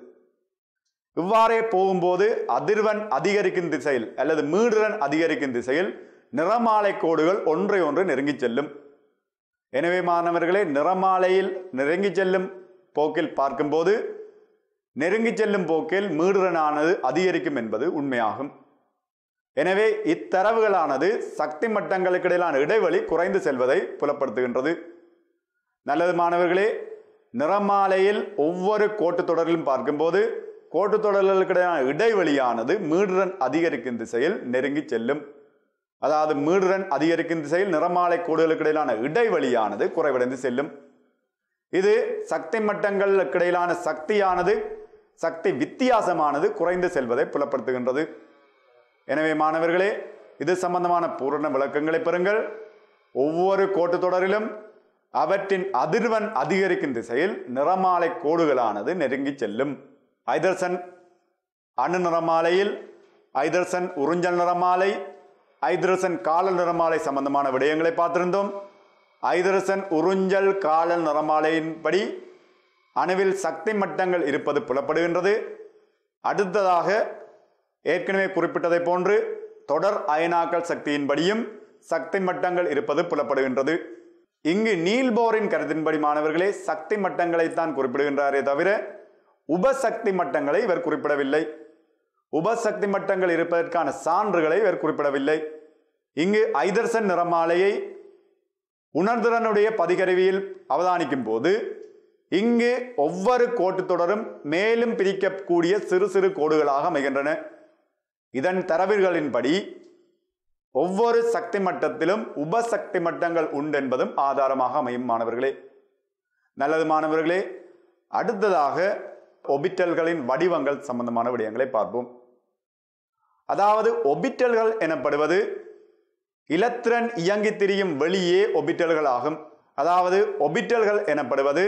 இவ்வாறே போகும்போது அதிர்வன் அதிகரிக்கும் திசையில் அல்லது மீடுரன் அதிகரிக்கும் திசையில் நிறமாலை கோடுகள் ஒன்றை ஒன்று நெருங்கிச் செல்லும் எனவே மாணவர்களே நிறமாலையில் நெருங்கி செல்லும் போக்கில் பார்க்கும்போது நெருங்கி செல்லும் போக்கில் மீடுரனானது அதிகரிக்கும் என்பது உண்மையாகும் எனவே இத்தரவுகளானது சக்தி மட்டங்களுக்கு இடையிலான இடைவெளி குறைந்து செல்வதை புலப்படுத்துகின்றது நல்லது மாணவர்களே நிறமாலையில் ஒவ்வொரு கோட்டுத் தொடரிலும் பார்க்கும்போது கோட்டுத் தொடர்களுக்கிடையான இடைவெளியானது மீடுரன் அதிகரிக்கும் திசையில் நெருங்கி செல்லும் அதாவது மீடுரன் அதிகரிக்கும் திசையில் நிறமாலை கோடுகளுக்கு இடையிலான இடைவெளியானது குறைவடைந்து செல்லும் இது சக்தி மட்டங்களுக்கு இடையிலான சக்தியானது சக்தி வித்தியாசமானது குறைந்து செல்வதை புலப்படுத்துகின்றது எனவே மாணவர்களே இது சம்பந்தமான பூரண விளக்கங்களை பெறுங்கள் ஒவ்வொரு கோட்டுத் தொடரிலும் அவற்றின் அதிர்வன் அதிகரிக்கும் திசையில் நிறமாலை கோடுகளானது நெருங்கி செல்லும் ஐதர்சன் அணு நிறமாலையில் ஐதர்சன் உறிஞ்சல் நிறமாலை ஐதரசன் காலல் நிறமாலை சம்பந்தமான விடயங்களை பார்த்திருந்தோம் ஐதரசன் உறிஞ்சல் காலல் நிறமாலையின்படி அணுவில் சக்தி மட்டங்கள் இருப்பது புலப்படுகின்றது அடுத்ததாக ஏற்கனவே குறிப்பிட்டதை போன்று தொடர் அயனாக்கல் சக்தியின்படியும் சக்தி மட்டங்கள் இருப்பது புலப்படுகின்றது இங்கு நீல்போரின் கருத்தின்படி மாணவர்களே சக்தி மட்டங்களைத்தான் குறிப்பிடுகின்றாரே தவிர உபசக்தி மட்டங்களை இவர் குறிப்பிடவில்லை உபசக்தி மட்டங்கள் இருப்பதற்கான சான்றுகளை இவர் குறிப்பிடவில்லை இங்கு ஐதர்சன் நிறமாலையை உணர்திறனுடைய பதிகருவியில் அவதானிக்கும் போது இங்கு ஒவ்வொரு கோட்டுத் தொடரும் மேலும் பிரிக்கக்கூடிய சிறு சிறு கோடுகளாக அமைகின்றன இதன் தரவுகளின்படி ஒவ்வொரு சக்தி மட்டத்திலும் உபசக்தி மட்டங்கள் உண்டு என்பதும் ஆதாரமாக அமையும் மாணவர்களே நல்லது மாணவர்களே அடுத்ததாக ஒபிட்டல்களின் வடிவங்கள் சம்பந்தமான விடயங்களை பார்ப்போம் அதாவது ஒபிட்டல்கள் எனப்படுவது இலத்திரன் இயங்கி திரியும் வெளியே ஒபிட்டல்கள் ஆகும் அதாவது ஒபிட்டல்கள் எனப்படுவது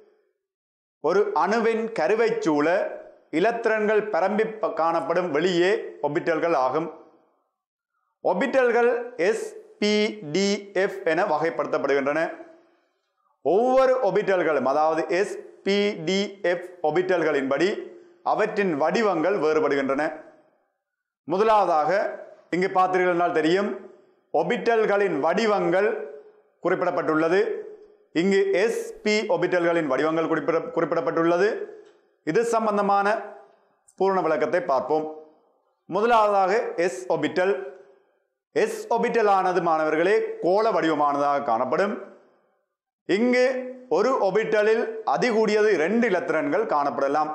ஒரு அணுவின் கருவைச் சூழ இலத்திரன்கள் பரம்பி ப- காணப்படும் வெளியே ஒபிட்டல்கள் ஆகும் ஒபிட்டல்கள் எஸ் பி டி எஃப் என வகைப்படுத்தப்படுகின்றன ஒவ்வொரு ஒபிட்டல்களும் அதாவது எஸ் பி டி எஃப் ஒபிட்டல்களின்படி அவற்றின் வடிவங்கள் வேறுபடுகின்றன முதலாவதாக இங்கு பார்த்தீர்கள் என்றால் தெரியும் ஒபிட்டல்களின் வடிவங்கள் குறிப்பிடப்பட்டுள்ளது இங்கு எஸ்பி ஒபிட்டல்களின் வடிவங்கள் குறிப்பிட குறிப்பிடப்பட்டுள்ளது இது சம்பந்தமான பூர்ண விளக்கத்தை பார்ப்போம் முதலாவதாக எஸ் ஒபிட்டல் எஸ் ஒபிட்டல் ஆனது மாணவர்களே கோள வடிவமானதாக காணப்படும் இங்கு ஒரு ஒபிட்டலில் அதிகூடியது இரண்டு இலத்திரன்கள் காணப்படலாம்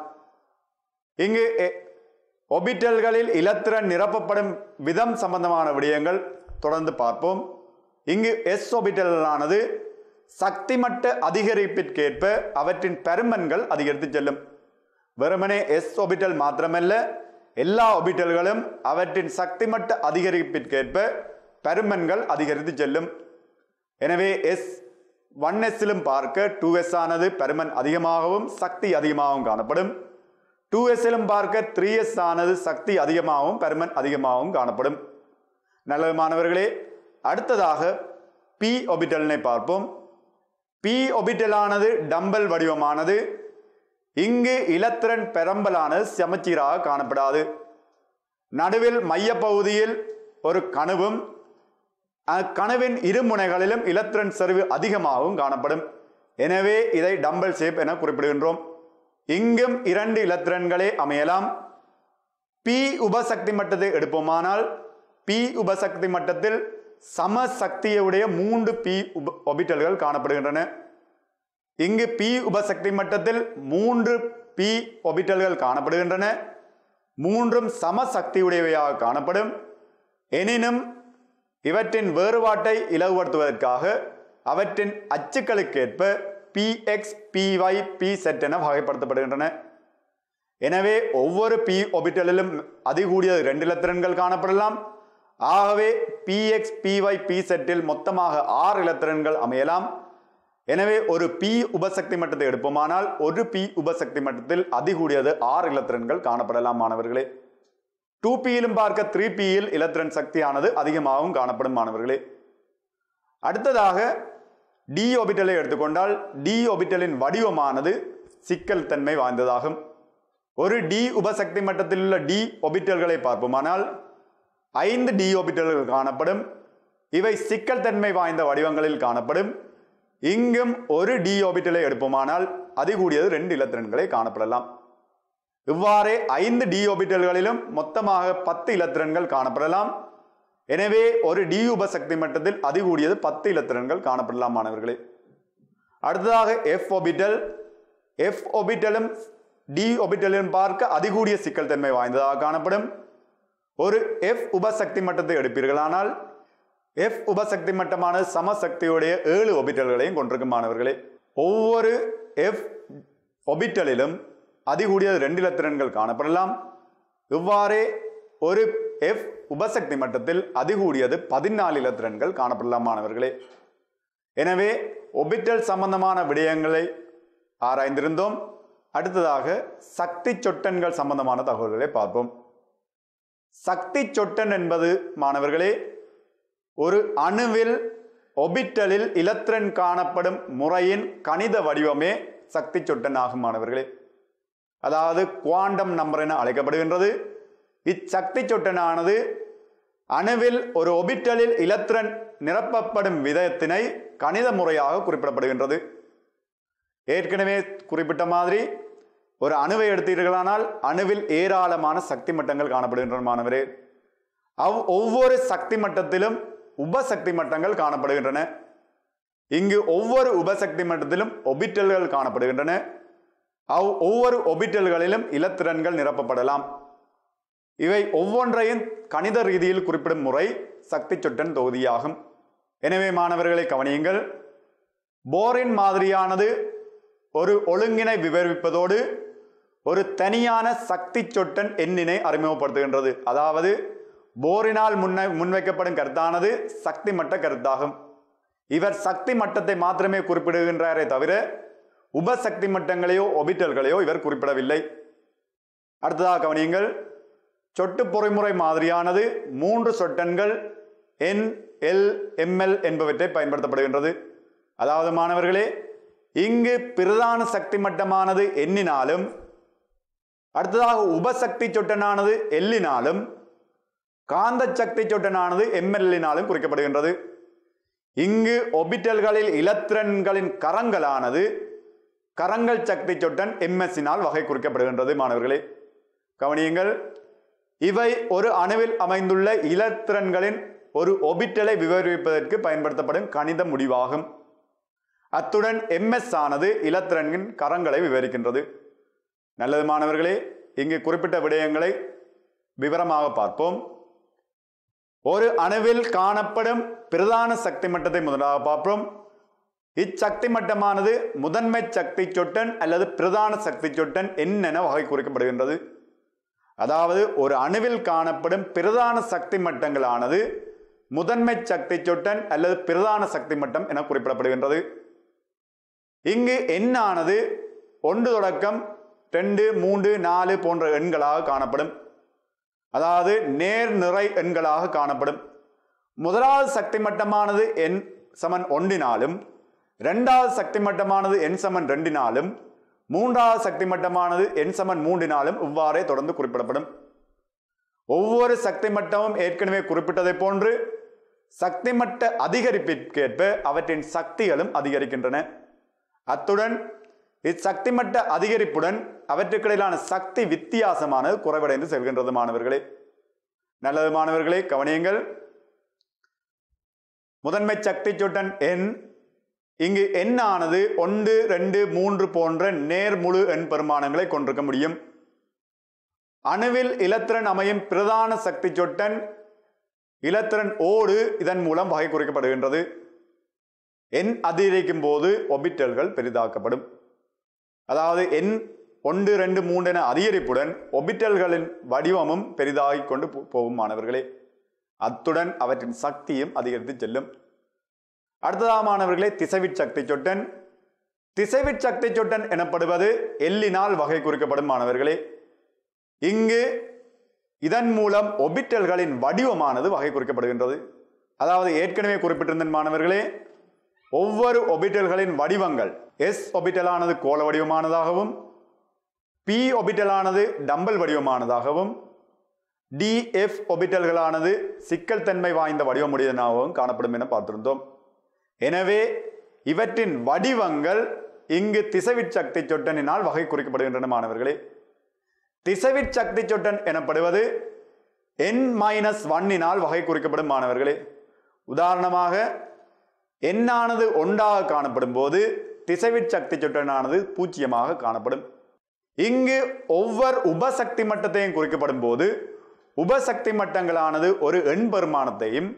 இங்கு எ- ஒபிட்டல்களில் இலத்திரன் நிரப்பப்படும் விதம் சம்பந்தமான விடயங்கள் தொடர்ந்து பார்ப்போம் இங்கு எஸ் ஒபிட்டலானது சக்தி மட்ட அதிகரிப்பிற்கேற்ப அவற்றின் பெருமன்கள் அதிகரித்து செல்லும் வெறுமனே எஸ் ஒபிட்டல் மாத்திரமல்ல எல்லா ஒபிட்டல்களும் அவற்றின் சக்தி மட்ட அதிகரிப்பிற்கேற்ப பெருமன்கள் அதிகரித்து செல்லும் எனவே எஸ் ஒன் எஸ்ஸிலும் பார்க்க டூ எஸ் ஆனது பெருமன் அதிகமாகவும் சக்தி அதிகமாகவும் காணப்படும் டூ எஸ்ஸிலும் பார்க்க த்ரீ எஸ் ஆனது சக்தி அதிகமாகவும் பெருமன் அதிகமாகவும் காணப்படும் நல்லது மாணவர்களே அடுத்ததாக பி ஒபிட்டலினை பார்ப்போம் பி ஒபிட்டலானது டம்பல் வடிவமானது இங்கு இலத்திரன் பெரம்பலானது சமச்சீராக காணப்படாது நடுவில் மையப்பகுதியில் ஒரு கணுவும் அக்கணுவின் இரு முனைகளிலும் இலத்திரன் செறிவு அதிகமாகவும் காணப்படும் எனவே இதை டம்பல் ஷேப் என குறிப்பிடுகின்றோம் இங்கும் இரண்டு இலத்திரன்களே அமையலாம் பி உபசக்தி மட்டத்தை எடுப்போமானால் பி உபசக்தி மட்டத்தில் சம சக்தியுடைய மூன்று பி உப ஒபிட்டல்கள் காணப்படுகின்றன இங்கு பி உபசக்தி மட்டத்தில் மூன்று பி ஒபிட்டல்கள் காணப்படுகின்றன மூன்றும் சம சக்தியுடையவையாக காணப்படும் எனினும் இவற்றின் வேறுபாட்டை இலகுபடுத்துவதற்காக அவற்றின் அச்சுக்களுக்கேற்ப P X PY P Z என வகைப்படுத்தப்படுகின்றன எனவே ஒவ்வொரு பி ஒபிட்டலிலும் அதிகூடிய ரெண்டு இலத்திரன்கள் காணப்படலாம் ஆகவே பி எக்ஸ் பிஒய் பி செட்டில் மொத்தமாக ஆறு இலத்திரன்கள் அமையலாம் எனவே ஒரு பி உபசக்தி மட்டத்தை எடுப்போமானால் ஒரு பி உபசக்தி மட்டத்தில் அதிகூடியது ஆறு இலத்திரன்கள் காணப்படலாம் மாணவர்களே டூ பியிலும் பார்க்க த்ரீ பியில் இலத்திரன் சக்தியானது அதிகமாகவும் காணப்படும் மாணவர்களே அடுத்ததாக டி ஒபிட்டலை எடுத்துக்கொண்டால் டி ஒபிட்டலின் வடிவமானது சிக்கல் தன்மை வாய்ந்ததாகும் ஒரு டி உபசக்தி மட்டத்தில் உள்ள டி ஒபிட்டல்களை பார்ப்போமானால் ஐந்து டி ஒபிட்டல்கள் காணப்படும் இவை சிக்கல் தன்மை வாய்ந்த வடிவங்களில் காணப்படும் இங்கும் ஒரு டி ஆர்பிட்டலை எடுப்போமானால் அதிகூடியது ரெண்டு இலத்திரன்களை காணப்படலாம் இவ்வாறே ஐந்து டி ஆர்பிட்டல்களிலும் மொத்தமாக பத்து இலத்திரன்கள் காணப்படலாம் எனவே ஒரு டி உபசக்தி மட்டத்தில் அதிகூடியது பத்து இலத்திரன்கள் காணப்படலாம் மாணவர்களே அடுத்ததாக எஃப் ஒபிட்டல் எஃப் ஒபிட்டலும் டி ஒபிட்டலும் பார்க்க அதிகூடிய சிக்கல் தன்மை வாய்ந்ததாக காணப்படும் ஒரு எஃப் உபசக்தி மட்டத்தை எடுப்பீர்களானால் எஃப் உபசக்தி மட்டமானது சமசக்தியுடைய ஏழு ஒபிட்டல்களையும் கொண்டிருக்கும் மாணவர்களே ஒவ்வொரு எஃப் ஒபிட்டலிலும் அதிகூடியது ரெண்டு இலத்திரன்கள் காணப்படலாம் இவ்வாறே ஒரு எஃப் உபசக்தி மட்டத்தில் அதிகூடியது பதினாலு இலத்திரன்கள் காணப்படலாம் மாணவர்களே எனவே ஒபிட்டல் சம்பந்தமான விடயங்களை ஆராய்ந்திருந்தோம் அடுத்ததாக சக்தி சொட்டன்கள் சம்பந்தமான தகவல்களை பார்ப்போம் சக்தி சொட்டன் என்பது மாணவர்களே ஒரு அணுவில் ஒபிட்டலில் இலத்திரன் காணப்படும் முறையின் கணித வடிவமே சக்தி சொட்டன் ஆகும் மாணவர்களே அதாவது குவாண்டம் நம்பர் என அழைக்கப்படுகின்றது இச்சக்தி சொட்டனானது அணுவில் ஒரு ஒபிட்டலில் இலத்திரன் நிரப்பப்படும் விதத்தினை கணித முறையாக குறிப்பிடப்படுகின்றது ஏற்கனவே குறிப்பிட்ட மாதிரி ஒரு அணுவை எடுத்தீர்களானால் அணுவில் ஏராளமான சக்தி மட்டங்கள் காணப்படுகின்றன மாணவரே அவ் ஒவ்வொரு சக்தி மட்டத்திலும் உபசக்தி மட்டங்கள் காணப்படுகின்றன இங்கு ஒவ்வொரு உபசக்தி மட்டத்திலும் ஒபிட்டல்கள் காணப்படுகின்றன அவ் ஒவ்வொரு ஒபிட்டல்களிலும் இலத்திரன்கள் நிரப்பப்படலாம் இவை ஒவ்வொன்றையும் கணித ரீதியில் குறிப்பிடும் முறை சக்தி சொட்டன் தொகுதியாகும் எனவே மாணவர்களை கவனியுங்கள் போரின் மாதிரியானது ஒரு ஒழுங்கினை விவரிப்பதோடு ஒரு தனியான சக்தி சொட்டன் எண்ணினை அறிமுகப்படுத்துகின்றது அதாவது போரினால் முன்ன முன்வைக்கப்படும் கருத்தானது சக்தி மட்ட கருத்தாகும் இவர் சக்தி மட்டத்தை மாத்திரமே குறிப்பிடுகின்றாரே தவிர உபசக்தி மட்டங்களையோ ஒபிட்டல்களையோ இவர் குறிப்பிடவில்லை அடுத்ததாக கவனியுங்கள் சொட்டு பொறிமுறை மாதிரியானது மூன்று சொட்டன்கள் என் எல் எம்எல் என்பவற்றை பயன்படுத்தப்படுகின்றது அதாவது மாணவர்களே இங்கு பிரதான சக்தி மட்டமானது எண்ணினாலும் அடுத்ததாக உபசக்தி சொட்டனானது எல்லினாலும் காந்த சக்தி சொட்டனானது எம்எல்லினாலும் குறிக்கப்படுகின்றது இங்கு ஒபிட்டல்களில் இலத்திரன்களின் கரங்களானது கரங்கள் சக்தி சொட்டன் எம்எஸ்ஸினால் வகை குறிக்கப்படுகின்றது மாணவர்களே கவனியுங்கள் இவை ஒரு அணுவில் அமைந்துள்ள இலத்திரன்களின் ஒரு ஒபிட்டலை விவரிப்பதற்கு பயன்படுத்தப்படும் கணித முடிவாகும் அத்துடன் எம்எஸ் ஆனது இலத்திரன்களின் கரங்களை விவரிக்கின்றது நல்லது மாணவர்களே இங்கு குறிப்பிட்ட விடயங்களை விவரமாக பார்ப்போம் ஒரு அணுவில் காணப்படும் பிரதான சக்தி மட்டத்தை முதலாக பார்ப்போம் இச்சக்தி மட்டமானது முதன்மை சக்தி சொட்டன் அல்லது பிரதான சக்தி சொட்டன் என்னென்ன வகை குறிக்கப்படுகின்றது அதாவது ஒரு அணுவில் காணப்படும் பிரதான சக்தி மட்டங்களானது முதன்மை சக்தி சொட்டன் அல்லது பிரதான சக்தி மட்டம் என குறிப்பிடப்படுகின்றது இங்கு எண்ணானது ஒன்று தொடக்கம் ரெண்டு மூன்று நாலு போன்ற எண்களாக காணப்படும் அதாவது நேர் நிறை எண்களாக காணப்படும் முதலாவது சக்தி மட்டமானது எண் சமன் ஒன்றினாலும் இரண்டாவது சக்தி மட்டமானது எண் சமன் ரெண்டினாலும் மூன்றாவது சக்தி மட்டமானது எண் சமன் மூன்றினாலும் இவ்வாறே தொடர்ந்து குறிப்பிடப்படும் ஒவ்வொரு சக்தி மட்டமும் ஏற்கனவே குறிப்பிட்டதை போன்று சக்தி மட்ட அதிகரிப்பிற்கேற்ப அவற்றின் சக்திகளும் அதிகரிக்கின்றன அத்துடன் இச்சக்தி மட்ட அதிகரிப்புடன் அவற்றுக்கிடையிலான சக்தி வித்தியாசமானது குறைவடைந்து செல்கின்றது மாணவர்களே நல்லது மாணவர்களே கவனியுங்கள் முதன்மை சக்தி சுட்டன் எண் இங்கு எண் ஆனது ஒன்று ரெண்டு மூன்று போன்ற நேர் முழு எண் பெருமானங்களை கொண்டிருக்க முடியும் அணுவில் இலத்திரன் அமையும் பிரதான சக்தி சொட்டன் இலத்திரன் ஓடு இதன் மூலம் வகை குறிக்கப்படுகின்றது எண் அதிகரிக்கும் போது ஒபிட்டல்கள் பெரிதாக்கப்படும் அதாவது எண் ஒன்று ரெண்டு மூன்று என அதிகரிப்புடன் ஒபிட்டல்களின் வடிவமும் பெரிதாகிக் கொண்டு போ- போகும் மாணவர்களே அத்துடன் அவற்றின் சக்தியும் அதிகரித்து செல்லும் அடுத்ததாக மாணவர்களே திசைவிற் சக்தி சொட்டன் திசைவிற் சக்தி சொட்டன் எனப்படுவது எல்லினால் வகை குறிக்கப்படும் மாணவர்களே இங்கு இதன் மூலம் ஒபிட்டல்களின் வடிவமானது வகை குறிக்கப்படுகின்றது அதாவது ஏற்கனவே குறிப்பிட்டிருந்த மாணவர்களே ஒவ்வொரு ஒபிட்டல்களின் வடிவங்கள் எஸ் ஒபிட்டலானது கோள வடிவமானதாகவும் பி ஒபிட்டலானது டம்பல் வடிவமானதாகவும் டிஎஃப் ஒபிட்டல்களானது சிக்கல் தன்மை வாய்ந்த வடிவமுடையதாகவும் காணப்படும் என பார்த்திருந்தோம் எனவே இவற்றின் வடிவங்கள் இங்கு திசைவிற் சக்தி சொட்டனினால் வகை குறிக்கப்படுகின்றன மாணவர்களே திசைவிற் சக்தி சொட்டன் எனப்படுவது என் மைனஸ் ஒன்னினால் வகை குறிக்கப்படும் மாணவர்களே உதாரணமாக எண்ணானது ஒன்றாக காணப்படும் போது திசைவிற் சக்தி சொட்டனானது பூஜ்ஜியமாக காணப்படும் இங்கு ஒவ்வொரு உபசக்தி மட்டத்தையும் குறிக்கப்படும் போது உபசக்தி மட்டங்களானது ஒரு எண் பெருமானத்தையும்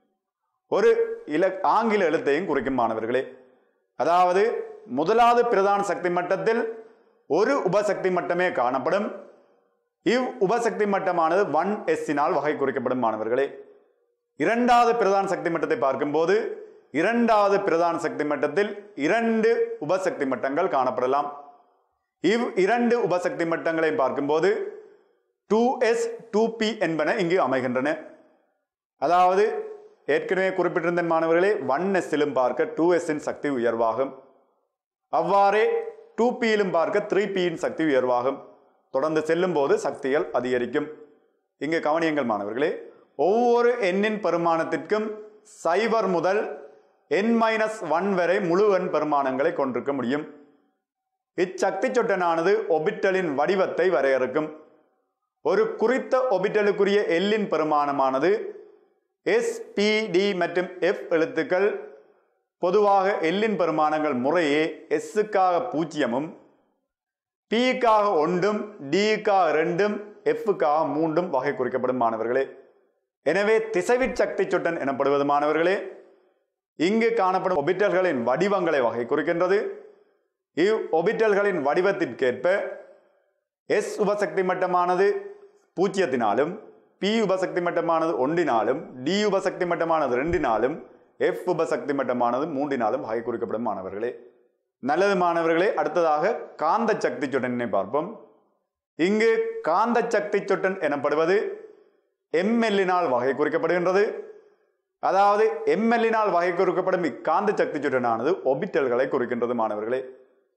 ஒரு இல ஆங்கில எழுத்தையும் குறிக்கும் மாணவர்களே அதாவது முதலாவது பிரதான சக்தி மட்டத்தில் ஒரு உபசக்தி மட்டமே காணப்படும் இவ் உபசக்தி மட்டமானது ஒன் எஸ்ஸினால் வகை குறிக்கப்படும் மாணவர்களே இரண்டாவது பிரதான சக்தி மட்டத்தை பார்க்கும்போது இரண்டாவது பிரதான சக்தி மட்டத்தில் இரண்டு உபசக்தி மட்டங்கள் காணப்படலாம் இவ் இரண்டு உபசக்தி மட்டங்களை பார்க்கும்போது டூ எஸ் டூ பி என்பன இங்கு அமைகின்றன அதாவது ஏற்கனவே குறிப்பிட்டிருந்த மாணவர்களே ஒன் எஸ்ஸிலும் பார்க்க டூ எஸ்ஸின் சக்தி உயர்வாகும் அவ்வாறே டூ பியிலும் பார்க்க த்ரீ பியின் சக்தி உயர்வாகும் தொடர்ந்து செல்லும் போது சக்திகள் அதிகரிக்கும் இங்கு கவனியுங்கள் மாணவர்களே ஒவ்வொரு எண்ணின் பெருமானத்திற்கும் சைபர் முதல் என் மைனஸ் ஒன் வரை முழு எண் பெருமானங்களை கொண்டிருக்க முடியும் இச்சக்தி சொட்டனானது ஒபிட்டலின் வடிவத்தை வரையறுக்கும் ஒரு குறித்த ஒபிட்டலுக்குரிய எல்லின் பெருமானமானது எஸ் பி டி மற்றும் எஃப் எழுத்துக்கள் பொதுவாக எல்லின் பெருமானங்கள் முறையே எஸ்ஸுக்காக பூஜ்ஜியமும் பிக்காக ஒன்றும் டிக்காக ரெண்டும் எஃப்க்காக மூன்றும் வகை குறிக்கப்படும் மாணவர்களே எனவே திசைவிற் சக்தி சுட்டன் எனப்படுவது மாணவர்களே இங்கு காணப்படும் ஒபிட்டல்களின் வடிவங்களை வகை குறிக்கின்றது இவ் ஒபிட்டல்களின் வடிவத்திற்கேற்ப எஸ் உபசக்தி மட்டமானது பூஜ்ஜியத்தினாலும் பி உபசக்தி மட்டமானது ஒன்றினாலும் டி உபசக்தி மட்டமானது ரெண்டினாலும் எஃப் உபசக்தி மட்டமானது மூன்றினாலும் வகை குறிக்கப்படும் மாணவர்களே நல்லது மாணவர்களே அடுத்ததாக காந்த சக்தி சுட்டனை பார்ப்போம் இங்கு காந்த சக்தி சுட்டன் எனப்படுவது எம்எல்லினால் வகை குறிக்கப்படுகின்றது அதாவது எம்எல்லினால் வகை குறிக்கப்படும் இக்காந்த சக்தி சுட்டனானது ஒபிட்டல்களை குறிக்கின்றது மாணவர்களே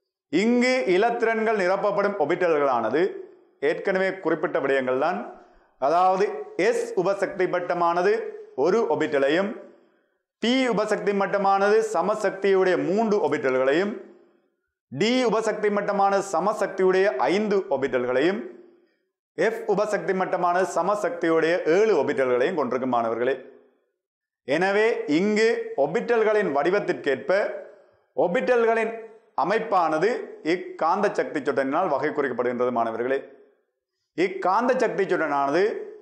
இங்கு இலத்திரன்கள் நிரப்பப்படும் ஒபிட்டல்களானது ஏற்கனவே குறிப்பிட்ட விடயங்கள் தான் அதாவது எஸ் உபசக்தி மட்டமானது ஒரு ஒபிட்டலையும் பி உபசக்தி மட்டமானது சமசக்தியுடைய மூன்று ஒபிட்டல்களையும் டி உபசக்தி மட்டமான சமசக்தியுடைய ஐந்து ஒபிட்டல்களையும் எஃப் உபசக்தி மட்டமான சமசக்தியுடைய ஏழு ஒபிட்டல்களையும் கொண்டிருக்கும் மாணவர்களே எனவே இங்கு ஒபிட்டல்களின் வடிவத்திற்கேற்ப ஒபிட்டல்களின் அமைப்பானது இக்காந்த சக்தி சுட்டனினால் வகை குறிக்கப்படுகின்றது மாணவர்களே இக்காந்த சக்தி சுட்டனானது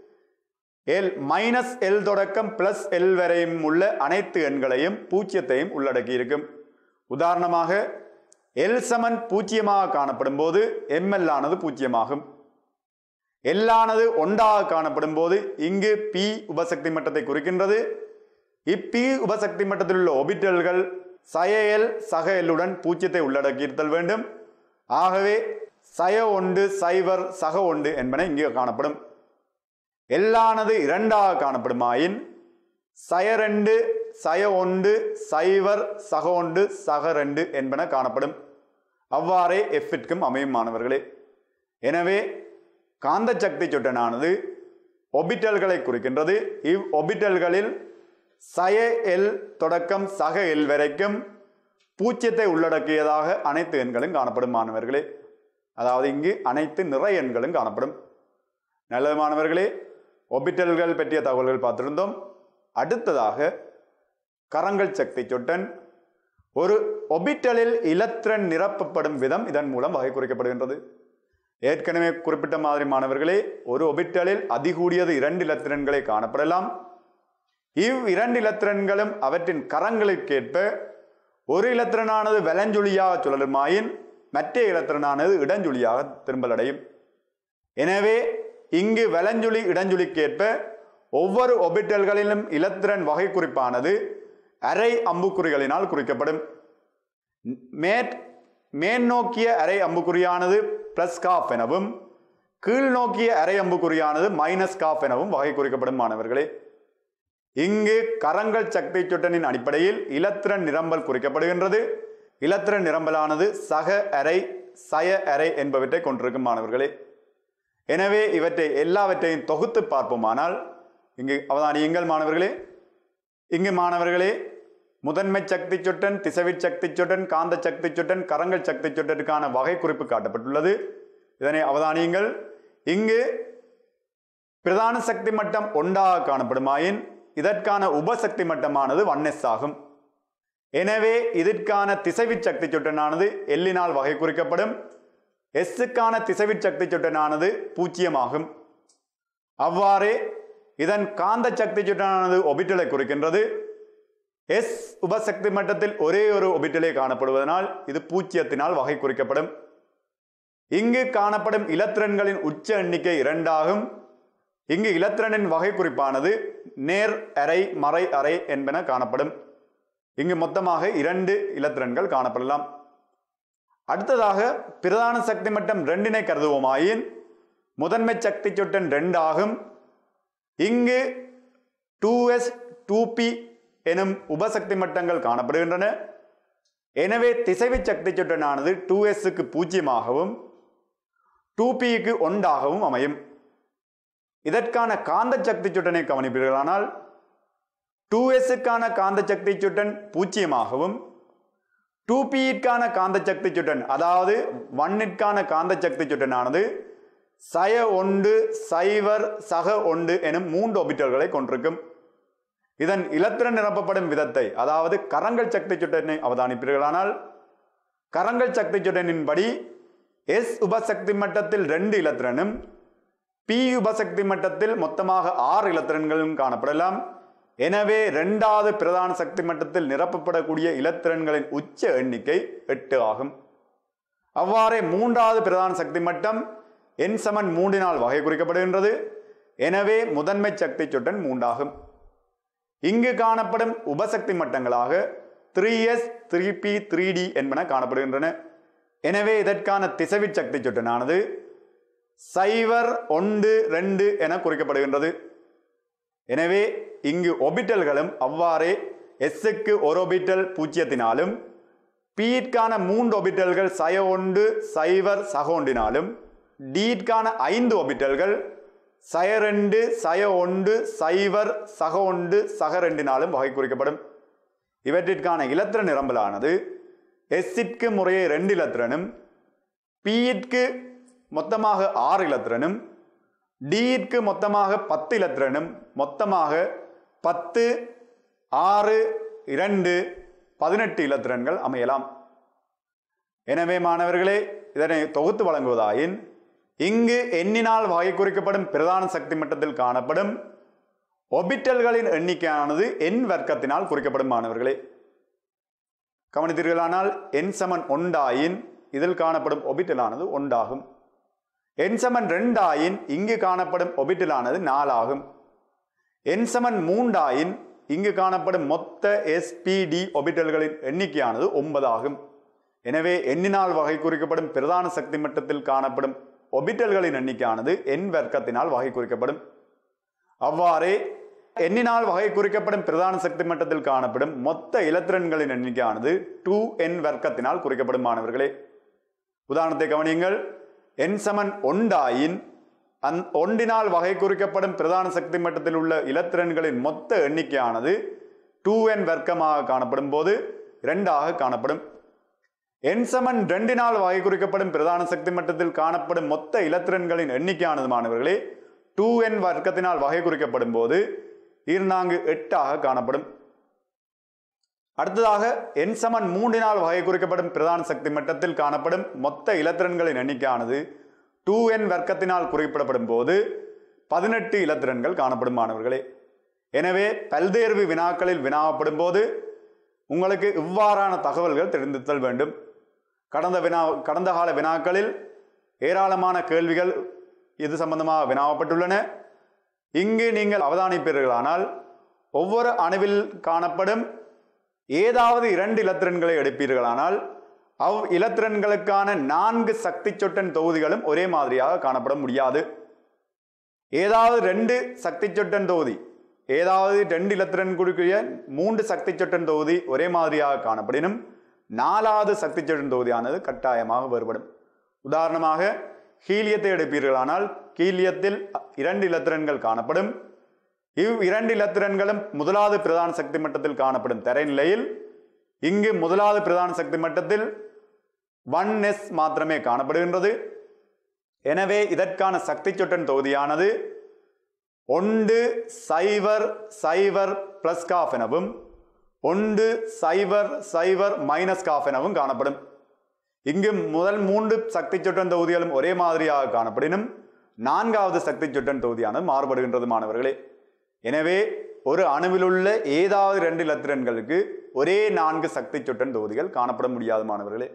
எல் மைனஸ் எல் தொடக்கம் பிளஸ் எல் வரையும் உள்ள அனைத்து எண்களையும் பூஜ்ஜியத்தையும் உள்ளடக்கி இருக்கும் உதாரணமாக எல் சமன் பூஜ்ஜியமாக காணப்படும் போது எம்எல் ஆனது பூஜ்ஜியமாகும் எல்லானது ஒன்றாக காணப்படும் போது இங்கு பி உபசக்தி மட்டத்தை குறிக்கின்றது இப்பி உபசக்தி மட்டத்தில் உள்ள ஒபிட்டல்கள் சய எல் சக எல்லுடன் பூஜ்ஜியத்தை உள்ளடக்கியிருத்தல் வேண்டும் ஆகவே சய ஒன்று சைவர் சக ஒன்று என்பன இங்கே காணப்படும் எல்லானது இரண்டாக காணப்படுமாயின் சய ரெண்டு சய ஒன்று சைவர் சக ஒன்று சக ரெண்டு என்பன காணப்படும் அவ்வாறே எஃபிற்கும் அமையும் மாணவர்களே எனவே காந்த சக்தி சுட்டனானது ஒபிட்டல்களை குறிக்கின்றது இவ் ஒபிட்டல்களில் சய எல் தொடக்கம் சக எல் வரைக்கும் பூஜ்ஜியத்தை உள்ளடக்கியதாக அனைத்து எண்களும் காணப்படும் மாணவர்களே அதாவது இங்கு அனைத்து நிறை எண்களும் காணப்படும் நல்லது மாணவர்களே ஒபிட்டல்கள் பற்றிய தகவல்கள் பார்த்திருந்தோம் அடுத்ததாக கரங்கள் சக்தி சொட்டன் ஒரு ஒபிட்டலில் இலத்திரன் நிரப்பப்படும் விதம் இதன் மூலம் வகை குறிக்கப்படுகின்றது ஏற்கனவே குறிப்பிட்ட மாதிரி மாணவர்களே ஒரு ஒபிட்டலில் அதிகூடியது இரண்டு இலத்திரன்களை காணப்படலாம் இவ் இரண்டு இலத்திரன்களும் அவற்றின் கரங்களுக்கேற்ப ஒரு இலத்திரனானது வலஞ்சுழியாக சுழலுமாயின் மற்ற இலத்திரனானது இடஞ்சுழியாக திரும்பலடையும் எனவே இங்கு வலஞ்சுழி இடஞ்சுழிக்கேற்ப ஒவ்வொரு ஒபிட்டல்களிலும் இலத்திரன் வகை குறிப்பானது அரை அம்புக்குறிகளினால் குறிக்கப்படும் மேற் மேல் நோக்கிய அரை அம்புக்குறியானது பிளஸ் காஃப் எனவும் கீழ் நோக்கிய அரை அம்புக்குறியானது மைனஸ் காஃப் எனவும் வகை குறிக்கப்படும் மாணவர்களே இங்கு கரங்கள் சக்தி சுட்டனின் அடிப்படையில் இலத்திரன் நிரம்பல் குறிக்கப்படுகின்றது இலத்திரன் நிரம்பலானது சக அரை சய அரை என்பவற்றை கொண்டிருக்கும் மாணவர்களே எனவே இவற்றை எல்லாவற்றையும் தொகுத்து பார்ப்போமானால் இங்கு அவதானியுங்கள் மாணவர்களே இங்கு மாணவர்களே முதன்மை சக்தி சுட்டன் திசைவி சக்தி சுட்டன் காந்த சக்தி சுட்டன் கரங்கள் சக்தி சுட்டனுக்கான வகை குறிப்பு காட்டப்பட்டுள்ளது இதனை அவதானியுங்கள் இங்கு பிரதான சக்தி மட்டம் ஒன்றாக காணப்படுமாயின் இதற்கான உபசக்தி மட்டமானது ஒன் ஆகும் எனவே இதற்கான திசைவி சக்தி சுட்டனானது எல்லினால் வகை குறிக்கப்படும் எஸ்ஸுக்கான திசைவி சக்தி சுட்டனானது பூஜ்ஜியமாகும் அவ்வாறே இதன் காந்த சக்தி சுட்டனானது ஒபிட்டலை குறிக்கின்றது எஸ் உபசக்தி மட்டத்தில் ஒரே ஒரு ஒபிட்டலே காணப்படுவதனால் இது பூஜ்ஜியத்தினால் வகை குறிக்கப்படும் இங்கு காணப்படும் இலத்திரன்களின் உச்ச எண்ணிக்கை இரண்டாகும் இங்கு இலத்திரனின் வகை குறிப்பானது நேர் அரை மறை அறை என்பன காணப்படும் இங்கு மொத்தமாக இரண்டு இலத்திரன்கள் காணப்படலாம் அடுத்ததாக பிரதான சக்தி மட்டம் ரெண்டினை கருதுவோமாயின் முதன்மை சக்தி சுட்டன் ரெண்டு ஆகும் இங்கு டூ எஸ் டூ பி எனும் உபசக்தி மட்டங்கள் காணப்படுகின்றன எனவே திசைவி சக்தி சுட்டனானது டூ எஸ்க்கு பூஜ்ஜியமாகவும் டூ பிக்கு ஒன்றாகவும் அமையும் இதற்கான காந்த சக்தி சுட்டனை கவனிப்பீர்களானால் டூ எஸ்ஸுக்கான காந்த சக்தி சுட்டன் பூஜ்ஜியமாகவும் டூ பியிற்கான காந்த சக்தி சுட்டன் அதாவது ஒன்னிற்கான காந்த சக்தி சுட்டனானது சய ஒன்று சைவர் சக ஒன்று எனும் மூன்று ஒபிட்டல்களை கொண்டிருக்கும் இதன் இலத்திரன் நிரப்பப்படும் விதத்தை அதாவது கரங்கள் சக்தி சுட்டனை அவதானிப்பீர்களானால் கரங்கள் சக்தி சுட்டனின்படி எஸ் உபசக்தி மட்டத்தில் ரெண்டு இலத்திரனும் பி உபசக்தி மட்டத்தில் மொத்தமாக ஆறு இலத்திரன்களும் காணப்படலாம் எனவே இரண்டாவது பிரதான சக்தி மட்டத்தில் நிரப்பப்படக்கூடிய இலத்திரன்களின் உச்ச எண்ணிக்கை எட்டு ஆகும் அவ்வாறே மூன்றாவது பிரதான சக்தி மட்டம் என் சமன் மூன்றினால் வகை குறிக்கப்படுகின்றது எனவே முதன்மை சக்தி சுட்டன் மூன்றாகும் இங்கு காணப்படும் உபசக்தி மட்டங்களாக three S three P three D என்பன காணப்படுகின்றன எனவே இதற்கான திசைவி சக்தி சுட்டனானது சைவர் ஒன்று ரெண்டு என குறிக்கப்படுகின்றது எனவே இங்கு ஒபிட்டல்களும் அவ்வாறே எஸ்ஸுக்கு ஒரு ஒபிட்டல் பூஜ்ஜியத்தினாலும் பியிற்கான மூன்று ஒபிட்டல்கள் சய ஒன்று சைவர் சகோண்டினாலும் டியிற்கான ஐந்து ஒபிட்டல்கள் சய ரெண்டு சய ஒன்று சைவர் சக ஒன்று சக ரெண்டினாலும் வகை குறிக்கப்படும் இவற்றிற்கான இலத்திர நிரம்பலானது எஸ்ஸிற்கு முறையே ரெண்டு இலத்திரனும் பியிற்கு மொத்தமாக ஆறு இலத்திரனும் டியிற்கு மொத்தமாக பத்து இலத்திரனும் மொத்தமாக பத்து ஆறு இரண்டு பதினெட்டு இலத்திரன்கள் அமையலாம் எனவே மாணவர்களே இதனை தொகுத்து வழங்குவதாயின் இங்கு எண்ணினால் வகை குறிக்கப்படும் பிரதான சக்தி மட்டத்தில் காணப்படும் ஒபிட்டல்களின் எண்ணிக்கையானது எண் வர்க்கத்தினால் குறிக்கப்படும் மாணவர்களே கவனித்தீர்களானால் எண் சமன் ஒன்றாயின் இதில் காணப்படும் ஒபிட்டலானது ஒன்றாகும் எண் சமன் ரெண்டாயின் இங்கு காணப்படும் ஒபிட்டலானது நாலாகும் எண் சமன் மூன்றாயின் இங்கு காணப்படும் மொத்த எஸ்பிடி ஒபிட்டல்களின் எண்ணிக்கையானது ஒன்பதாகும் எனவே எண்ணினால் வகை குறிக்கப்படும் பிரதான சக்தி மட்டத்தில் காணப்படும் ஒபிட்டல்களின் எண்ணிக்கையானது எண் வர்க்கத்தினால் வகை குறிக்கப்படும் அவ்வாறே எண்ணினால் வகை குறிக்கப்படும் பிரதான சக்தி மட்டத்தில் காணப்படும் மொத்த இலத்திரன்களின் எண்ணிக்கையானது டூ என் வர்க்கத்தினால் குறிக்கப்படும் மாணவர்களே உதாரணத்தை கவனியுங்கள் என் சமன் ஒன்றாயின் அந் ஒன்றினால் வகை குறிக்கப்படும் பிரதான சக்தி மட்டத்தில் உள்ள இலத்திரன்களின் மொத்த எண்ணிக்கையானது டூ என் வர்க்கமாக காணப்படும் போது இரண்டாக காணப்படும் என் சமன் ரெண்டினால் வகை குறிக்கப்படும் பிரதான சக்தி மட்டத்தில் காணப்படும் மொத்த இலத்திரன்களின் எண்ணிக்கையானது மாணவர்களே டூ என் வர்க்கத்தினால் வகை குறிக்கப்படும் போது ஈர்நான்கு எட்டாக காணப்படும் அடுத்ததாக என் சமன் மூன்றினால் வகை குறிக்கப்படும் பிரதான சக்தி மட்டத்தில் காணப்படும் மொத்த இலத்திரன்களின் எண்ணிக்கையானது டூ என் வர்க்கத்தினால் குறிப்பிடப்படும் போது பதினெட்டு இலத்திரன்கள் காணப்படும் மாணவர்களே எனவே பல்தேர்வு வினாக்களில் வினாவப்படும் போது உங்களுக்கு இவ்வாறான தகவல்கள் தெரிந்திருத்தல் வேண்டும் கடந்த வினா கடந்த கால வினாக்களில் ஏராளமான கேள்விகள் இது சம்பந்தமாக வினாவப்பட்டுள்ளன இங்கு நீங்கள் அவதானிப்பீர்களானால் ஒவ்வொரு அணுவில் காணப்படும் ஏதாவது இரண்டு இலத்திரன்களை எடுப்பீர்களானால் அவ் இலத்திரன்களுக்கான நான்கு சக்தி சொட்டன் தொகுதிகளும் ஒரே மாதிரியாக காணப்பட முடியாது ஏதாவது ரெண்டு சக்தி சொட்டன் தொகுதி ஏதாவது ரெண்டு இலத்திரன் கொடுக்கிற மூன்று சக்தி சொட்டன் தொகுதி ஒரே மாதிரியாக காணப்படினும் நாலாவது சக்தி சொட்டன் தொகுதியானது கட்டாயமாக வேறுபடும் உதாரணமாக ஹீலியத்தை எடுப்பீர்களானால் ஹீலியத்தில் இரண்டு இலத்திரன்கள் காணப்படும் இவ் இரண்டு இலத்திரன்களும் முதலாவது பிரதான சக்தி மட்டத்தில் காணப்படும் தரைநிலையில் இங்கு முதலாவது பிரதான சக்தி மட்டத்தில் ஒன் எஸ் மாத்திரமே காணப்படுகின்றது எனவே இதற்கான சக்தி சொட்டன் தொகுதியானது ஒன்று சைவர் சைவர் பிளஸ் காஃப் எனவும் ஒன்று சைவர் சைவர் மைனஸ் காஃப் எனவும் காணப்படும் இங்கு முதல் மூன்று சக்தி சொட்டன் தொகுதிகளும் ஒரே மாதிரியாக காணப்படினும் நான்காவது சக்தி சொட்டன் தொகுதியானது மாறுபடுகின்றது மாணவர்களே எனவே ஒரு அணுவில் உள்ள ஏதாவது ரெண்டு இலத்திரன்களுக்கு ஒரே நான்கு சக்தி சொட்டன் தொகுதிகள் காணப்பட முடியாது மாணவர்களே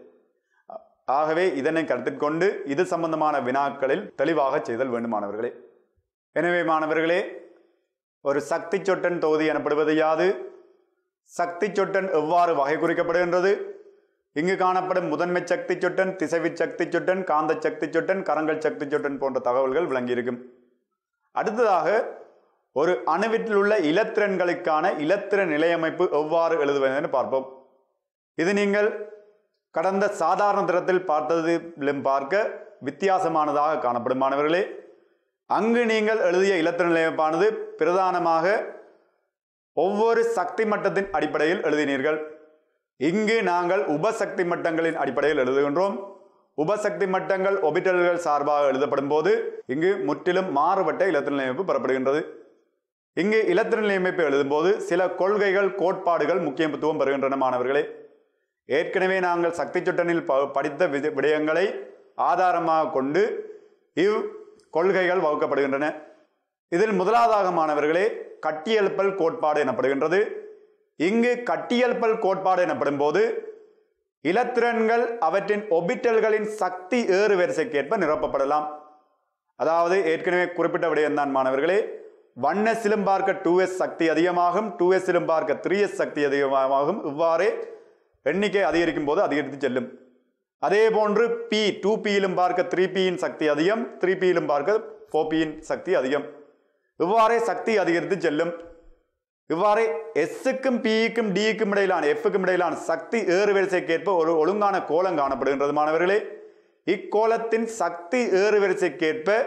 ஆகவே இதனை கருத்தில் கொண்டு இது சம்பந்தமான வினாக்களில் தெளிவாக செய்தல் வேண்டும் மாணவர்களே எனவே மாணவர்களே ஒரு சக்தி சொட்டன் தொகுதி எனப்படுவது யாது சக்தி சொட்டன் எவ்வாறு வகை குறிக்கப்படுகின்றது இங்கு காணப்படும் முதன்மை சக்தி சொட்டன் திசைவி சக்தி சொட்டன் காந்த சக்தி சொட்டன் கரங்கள் சக்தி சொட்டன் போன்ற தகவல்கள் விளங்கியிருக்கும் அடுத்ததாக ஒரு அணுவிற்றில் உள்ள இலத்திரன்களுக்கான இலத்திர நிலையமைப்பு எவ்வாறு எழுதுவது பார்ப்போம் இது நீங்கள் கடந்த சாதாரண தரத்தில் பார்த்ததிலும் பார்க்க வித்தியாசமானதாக காணப்படும் மாணவர்களே அங்கு நீங்கள் எழுதிய இலத்திர நிலையமைப்பானது பிரதானமாக ஒவ்வொரு சக்தி மட்டத்தின் அடிப்படையில் எழுதினீர்கள் இங்கு நாங்கள் உபசக்தி மட்டங்களின் அடிப்படையில் எழுதுகின்றோம் உபசக்தி மட்டங்கள் ஒபிட்டல்கள் சார்பாக எழுதப்படும் போது இங்கு முற்றிலும் மாறுபட்ட இலத்திர நிலையமைப்பு பெறப்படுகின்றது இங்கு இலத்திர நிலையமைப்பு எழுதும்போது சில கொள்கைகள் கோட்பாடுகள் முக்கியத்துவம் பெறுகின்றன மாணவர்களே ஏற்கனவே நாங்கள் சக்தி சுட்டனில் ப- படித்த வித- விடயங்களை ஆதாரமாக கொண்டு இவ் கொள்கைகள் வகுக்கப்படுகின்றன இதில் முதலாவதாக மாணவர்களே கட்டியெழுப்பல் கோட்பாடு எனப்படுகின்றது இங்கு கட்டியெழுப்பல் கோட்பாடு எனப்படும் போது இலத்திரன்கள் அவற்றின் ஒபிட்டல்களின் சக்தி ஏறு வரிசைக்கேற்ப நிரப்பப்படலாம் அதாவது ஏற்கனவே குறிப்பிட்ட விடயம்தான் மாணவர்களே ஒன் எஸ்ஸிலும் பார்க்க டூ எஸ் சக்தி அதிகமாகும் டூ எஸ்ஸிலும் பார்க்க த்ரீ எஸ் சக்தி அதிகமாகும் இவ்வாறே எண்ணிக்கை அதிகரிக்கும் போது அதிகரித்து செல்லும் அதே போன்று பி டூ பியிலும் பார்க்க த்ரீ பியின் சக்தி அதிகம் த்ரீ பியிலும் பார்க்க ஃபோர் பியின் சக்தி அதிகம் இவ்வாறே சக்தி அதிகரித்து செல்லும் இவ்வாறே எஸ்ஸுக்கும் பிக்கும் டிக்கும் இடையிலான எஃப்க்கும் இடையிலான சக்தி ஏறு வரிசைக்கேற்ப ஒரு ஒழுங்கான கோலம் காணப்படுகின்றது மாணவர்களே இக்கோலத்தின் சக்தி ஏறு வரிசைக்கேற்ப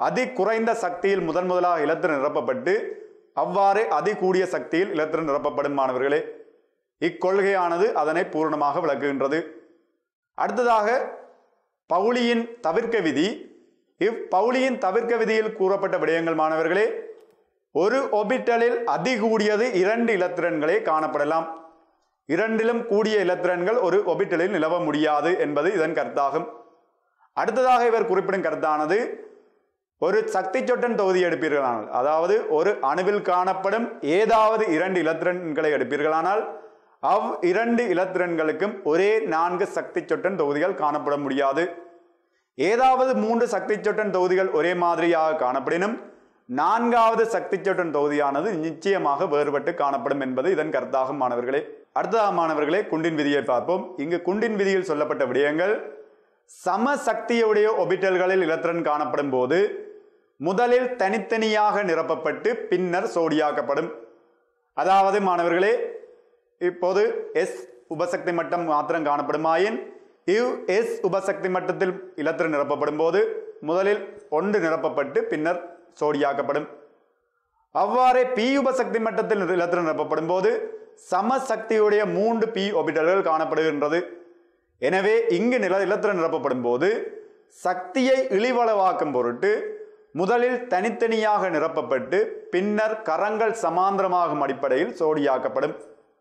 அதி குறைந்த சக்தியில் முதன் முதலாக இலத்திரன் நிரப்பப்பட்டு அவ்வாறு அதி கூடிய சக்தியில் இலத்திரன் நிரப்பப்படும் மாணவர்களே இக்கொள்கையானது அதனை பூரணமாக விளக்குகின்றது அடுத்ததாக பவுலியின் தவிர்க்க விதி இவ் பவுலியின் தவிர்க்க விதியில் கூறப்பட்ட விடயங்கள் மாணவர்களே ஒரு ஒபிட்டலில் அதிகூடியது இரண்டு இலத்திரன்களே காணப்படலாம் இரண்டிலும் கூடிய இலத்திரன்கள் ஒரு ஒபிட்டலில் நிலவ முடியாது என்பது இதன் கருத்தாகும் அடுத்ததாக இவர் குறிப்பிடும் கருத்தானது ஒரு சக்தி சொட்டன் தொகுதி எடுப்பீர்களானால் அதாவது ஒரு அணுவில் காணப்படும் ஏதாவது இரண்டு இலத்திரன்களை எடுப்பீர்களானால் அவ் இரண்டு இலத்திரன்களுக்கும் ஒரே நான்கு சக்தி சொட்டன் தொகுதிகள் காணப்பட முடியாது ஏதாவது மூன்று சக்தி சொட்டன் தொகுதிகள் ஒரே மாதிரியாக காணப்படினும் நான்காவது சக்தி சொட்டன் தொகுதியானது நிச்சயமாக வேறுபட்டு காணப்படும் என்பது இதன் கருத்தாகும் மாணவர்களே அடுத்ததாக மாணவர்களே குண்டின் விதியை பார்ப்போம் இங்கு குண்டின் விதியில் சொல்லப்பட்ட விடயங்கள் சம சக்தியுடைய ஒபிட்டல்களில் இலத்திரன் காணப்படும் போது முதலில் தனித்தனியாக நிரப்பப்பட்டு பின்னர் சோடியாக்கப்படும் அதாவது மாணவர்களே இப்போது எஸ் உபசக்தி மட்டம் மாத்திரம் காணப்படுமாயின் இவ் எஸ் உபசக்தி மட்டத்தில் இலத்திரன் நிரப்பப்படும் போது முதலில் ஒன்று நிரப்பப்பட்டு பின்னர் சோடியாக்கப்படும் அவ்வாறே பி உபசக்தி மட்டத்தில் இலத்திரன் நிரப்பப்படும் போது சமசக்தியுடைய மூன்று பி ஒபிட்டல்கள் காணப்படுகின்றது எனவே இங்கு நில இலத்திரன் நிரப்பப்படும் போது சக்தியை இழிவளவாக்கும் பொருட்டு முதலில் தனித்தனியாக நிரப்பப்பட்டு பின்னர் கரங்கள் சமாந்திரமாகும் அடிப்படையில் சோடியாக்கப்படும்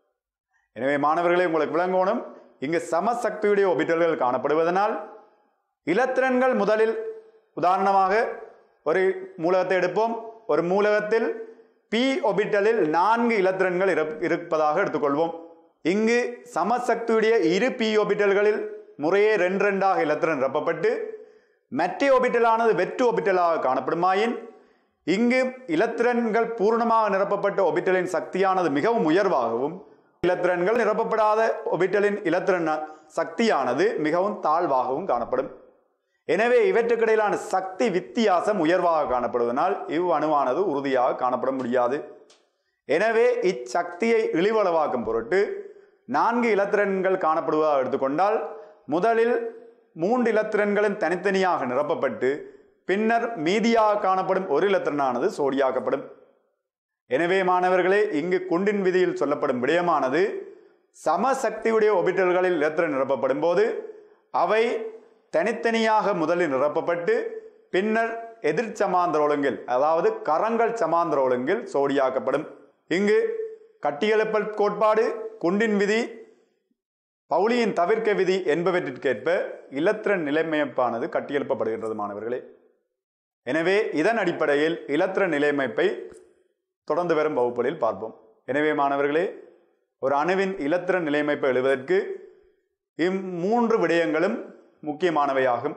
எனவே மாணவர்களே உங்களுக்கு விளங்கணும் இங்கு சமசக்தியுடைய ஒபிட்டல்கள் காணப்படுவதனால் இலத்திரன்கள் முதலில் உதாரணமாக ஒரு மூலகத்தை எடுப்போம் ஒரு மூலகத்தில் பி ஒபிட்டலில் நான்கு இலத்திரன்கள் இரு- இருப்பதாக எடுத்துக்கொள்வோம் இங்கு சமசக்தியுடைய இரு பி ஒபிட்டல்களில் முறையே ரெண்டு ரெண்டாக இலத்திரன் நிரப்பப்பட்டு மற்ற ஒபிட்டலானது வெற்று ஒபிட்டலாக காணப்படுமாயின் இங்கு இலத்திரன்கள் பூர்ணமாக நிரப்பப்பட்ட ஒபிட்டலின் சக்தியானது மிகவும் உயர்வாகவும் இலத்திரன்கள் நிரப்பப்படாத ஒபிட்டலின் இலத்திரன் சக்தியானது மிகவும் தாழ்வாகவும் காணப்படும் எனவே இவற்றுக்கிடையிலான சக்தி வித்தியாசம் உயர்வாக காணப்படுவதனால் இவ் அணுவானது உறுதியாக காணப்பட முடியாது எனவே இச்சக்தியை இழிவளவாக்கும் பொருட்டு நான்கு இலத்திரன்கள் காணப்படுவதாக எடுத்துக்கொண்டால் முதலில் மூன்று இலத்திரன்களும் தனித்தனியாக நிரப்பப்பட்டு பின்னர் மீதியாக காணப்படும் ஒரு இலத்திரனானது சோடியாக்கப்படும் எனவே மாணவர்களே இங்கு குண்டின் விதியில் சொல்லப்படும் விடயமானது சமசக்தியுடைய ஒபிட்டல்களில் இலத்திரன் நிரப்பப்படும் போது அவை தனித்தனியாக முதலில் நிரப்பப்பட்டு பின்னர் எதிர் சமாந்தர ஒழுங்கில் அதாவது கரங்கள் சமாந்தர ஒழுங்கில் சோடியாக்கப்படும் இங்கு கட்டியெழுப்பல் கோட்பாடு குண்டின் விதி பவுலியின் தவிர்க்க விதி என்பவற்றிற்கேற்ப இலத்திரன் நிலைமைப்பானது கட்டியெழுப்பப்படுகின்றது மாணவர்களே எனவே இதன் அடிப்படையில் இலத்திர நிலையமைப்பை தொடர்ந்து வரும் வகுப்புகளில் பார்ப்போம் எனவே மாணவர்களே ஒரு அணுவின் இலத்திர நிலையமைப்பை எழுவதற்கு இம்மூன்று விடயங்களும் முக்கியமானவையாகும்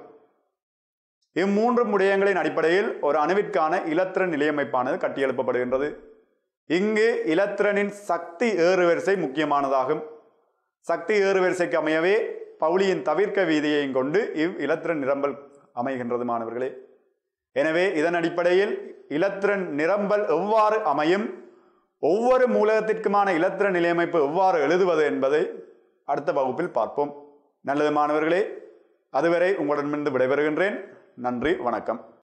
இம்மூன்று விடயங்களின் அடிப்படையில் ஒரு அணுவிற்கான இலத்திர நிலையமைப்பானது கட்டியெழுப்பப்படுகின்றது இங்கு இலத்திரனின் சக்தி ஏறுவரிசை முக்கியமானதாகும் சக்தி ஏறுவரிசைக்கு அமையவே பவுலியின் தவிர்க்க வீதியையும் கொண்டு இவ் இலத்திரன் நிரம்பல் அமைகின்றது மாணவர்களே எனவே இதன் அடிப்படையில் இலத்திரன் நிரம்பல் எவ்வாறு அமையும் ஒவ்வொரு மூலகத்திற்குமான இலத்திர நிலையமைப்பு எவ்வாறு எழுதுவது என்பதை அடுத்த வகுப்பில் பார்ப்போம் நல்லது மாணவர்களே அதுவரை உங்களிடமிருந்து விடைபெறுகின்றேன் நன்றி வணக்கம்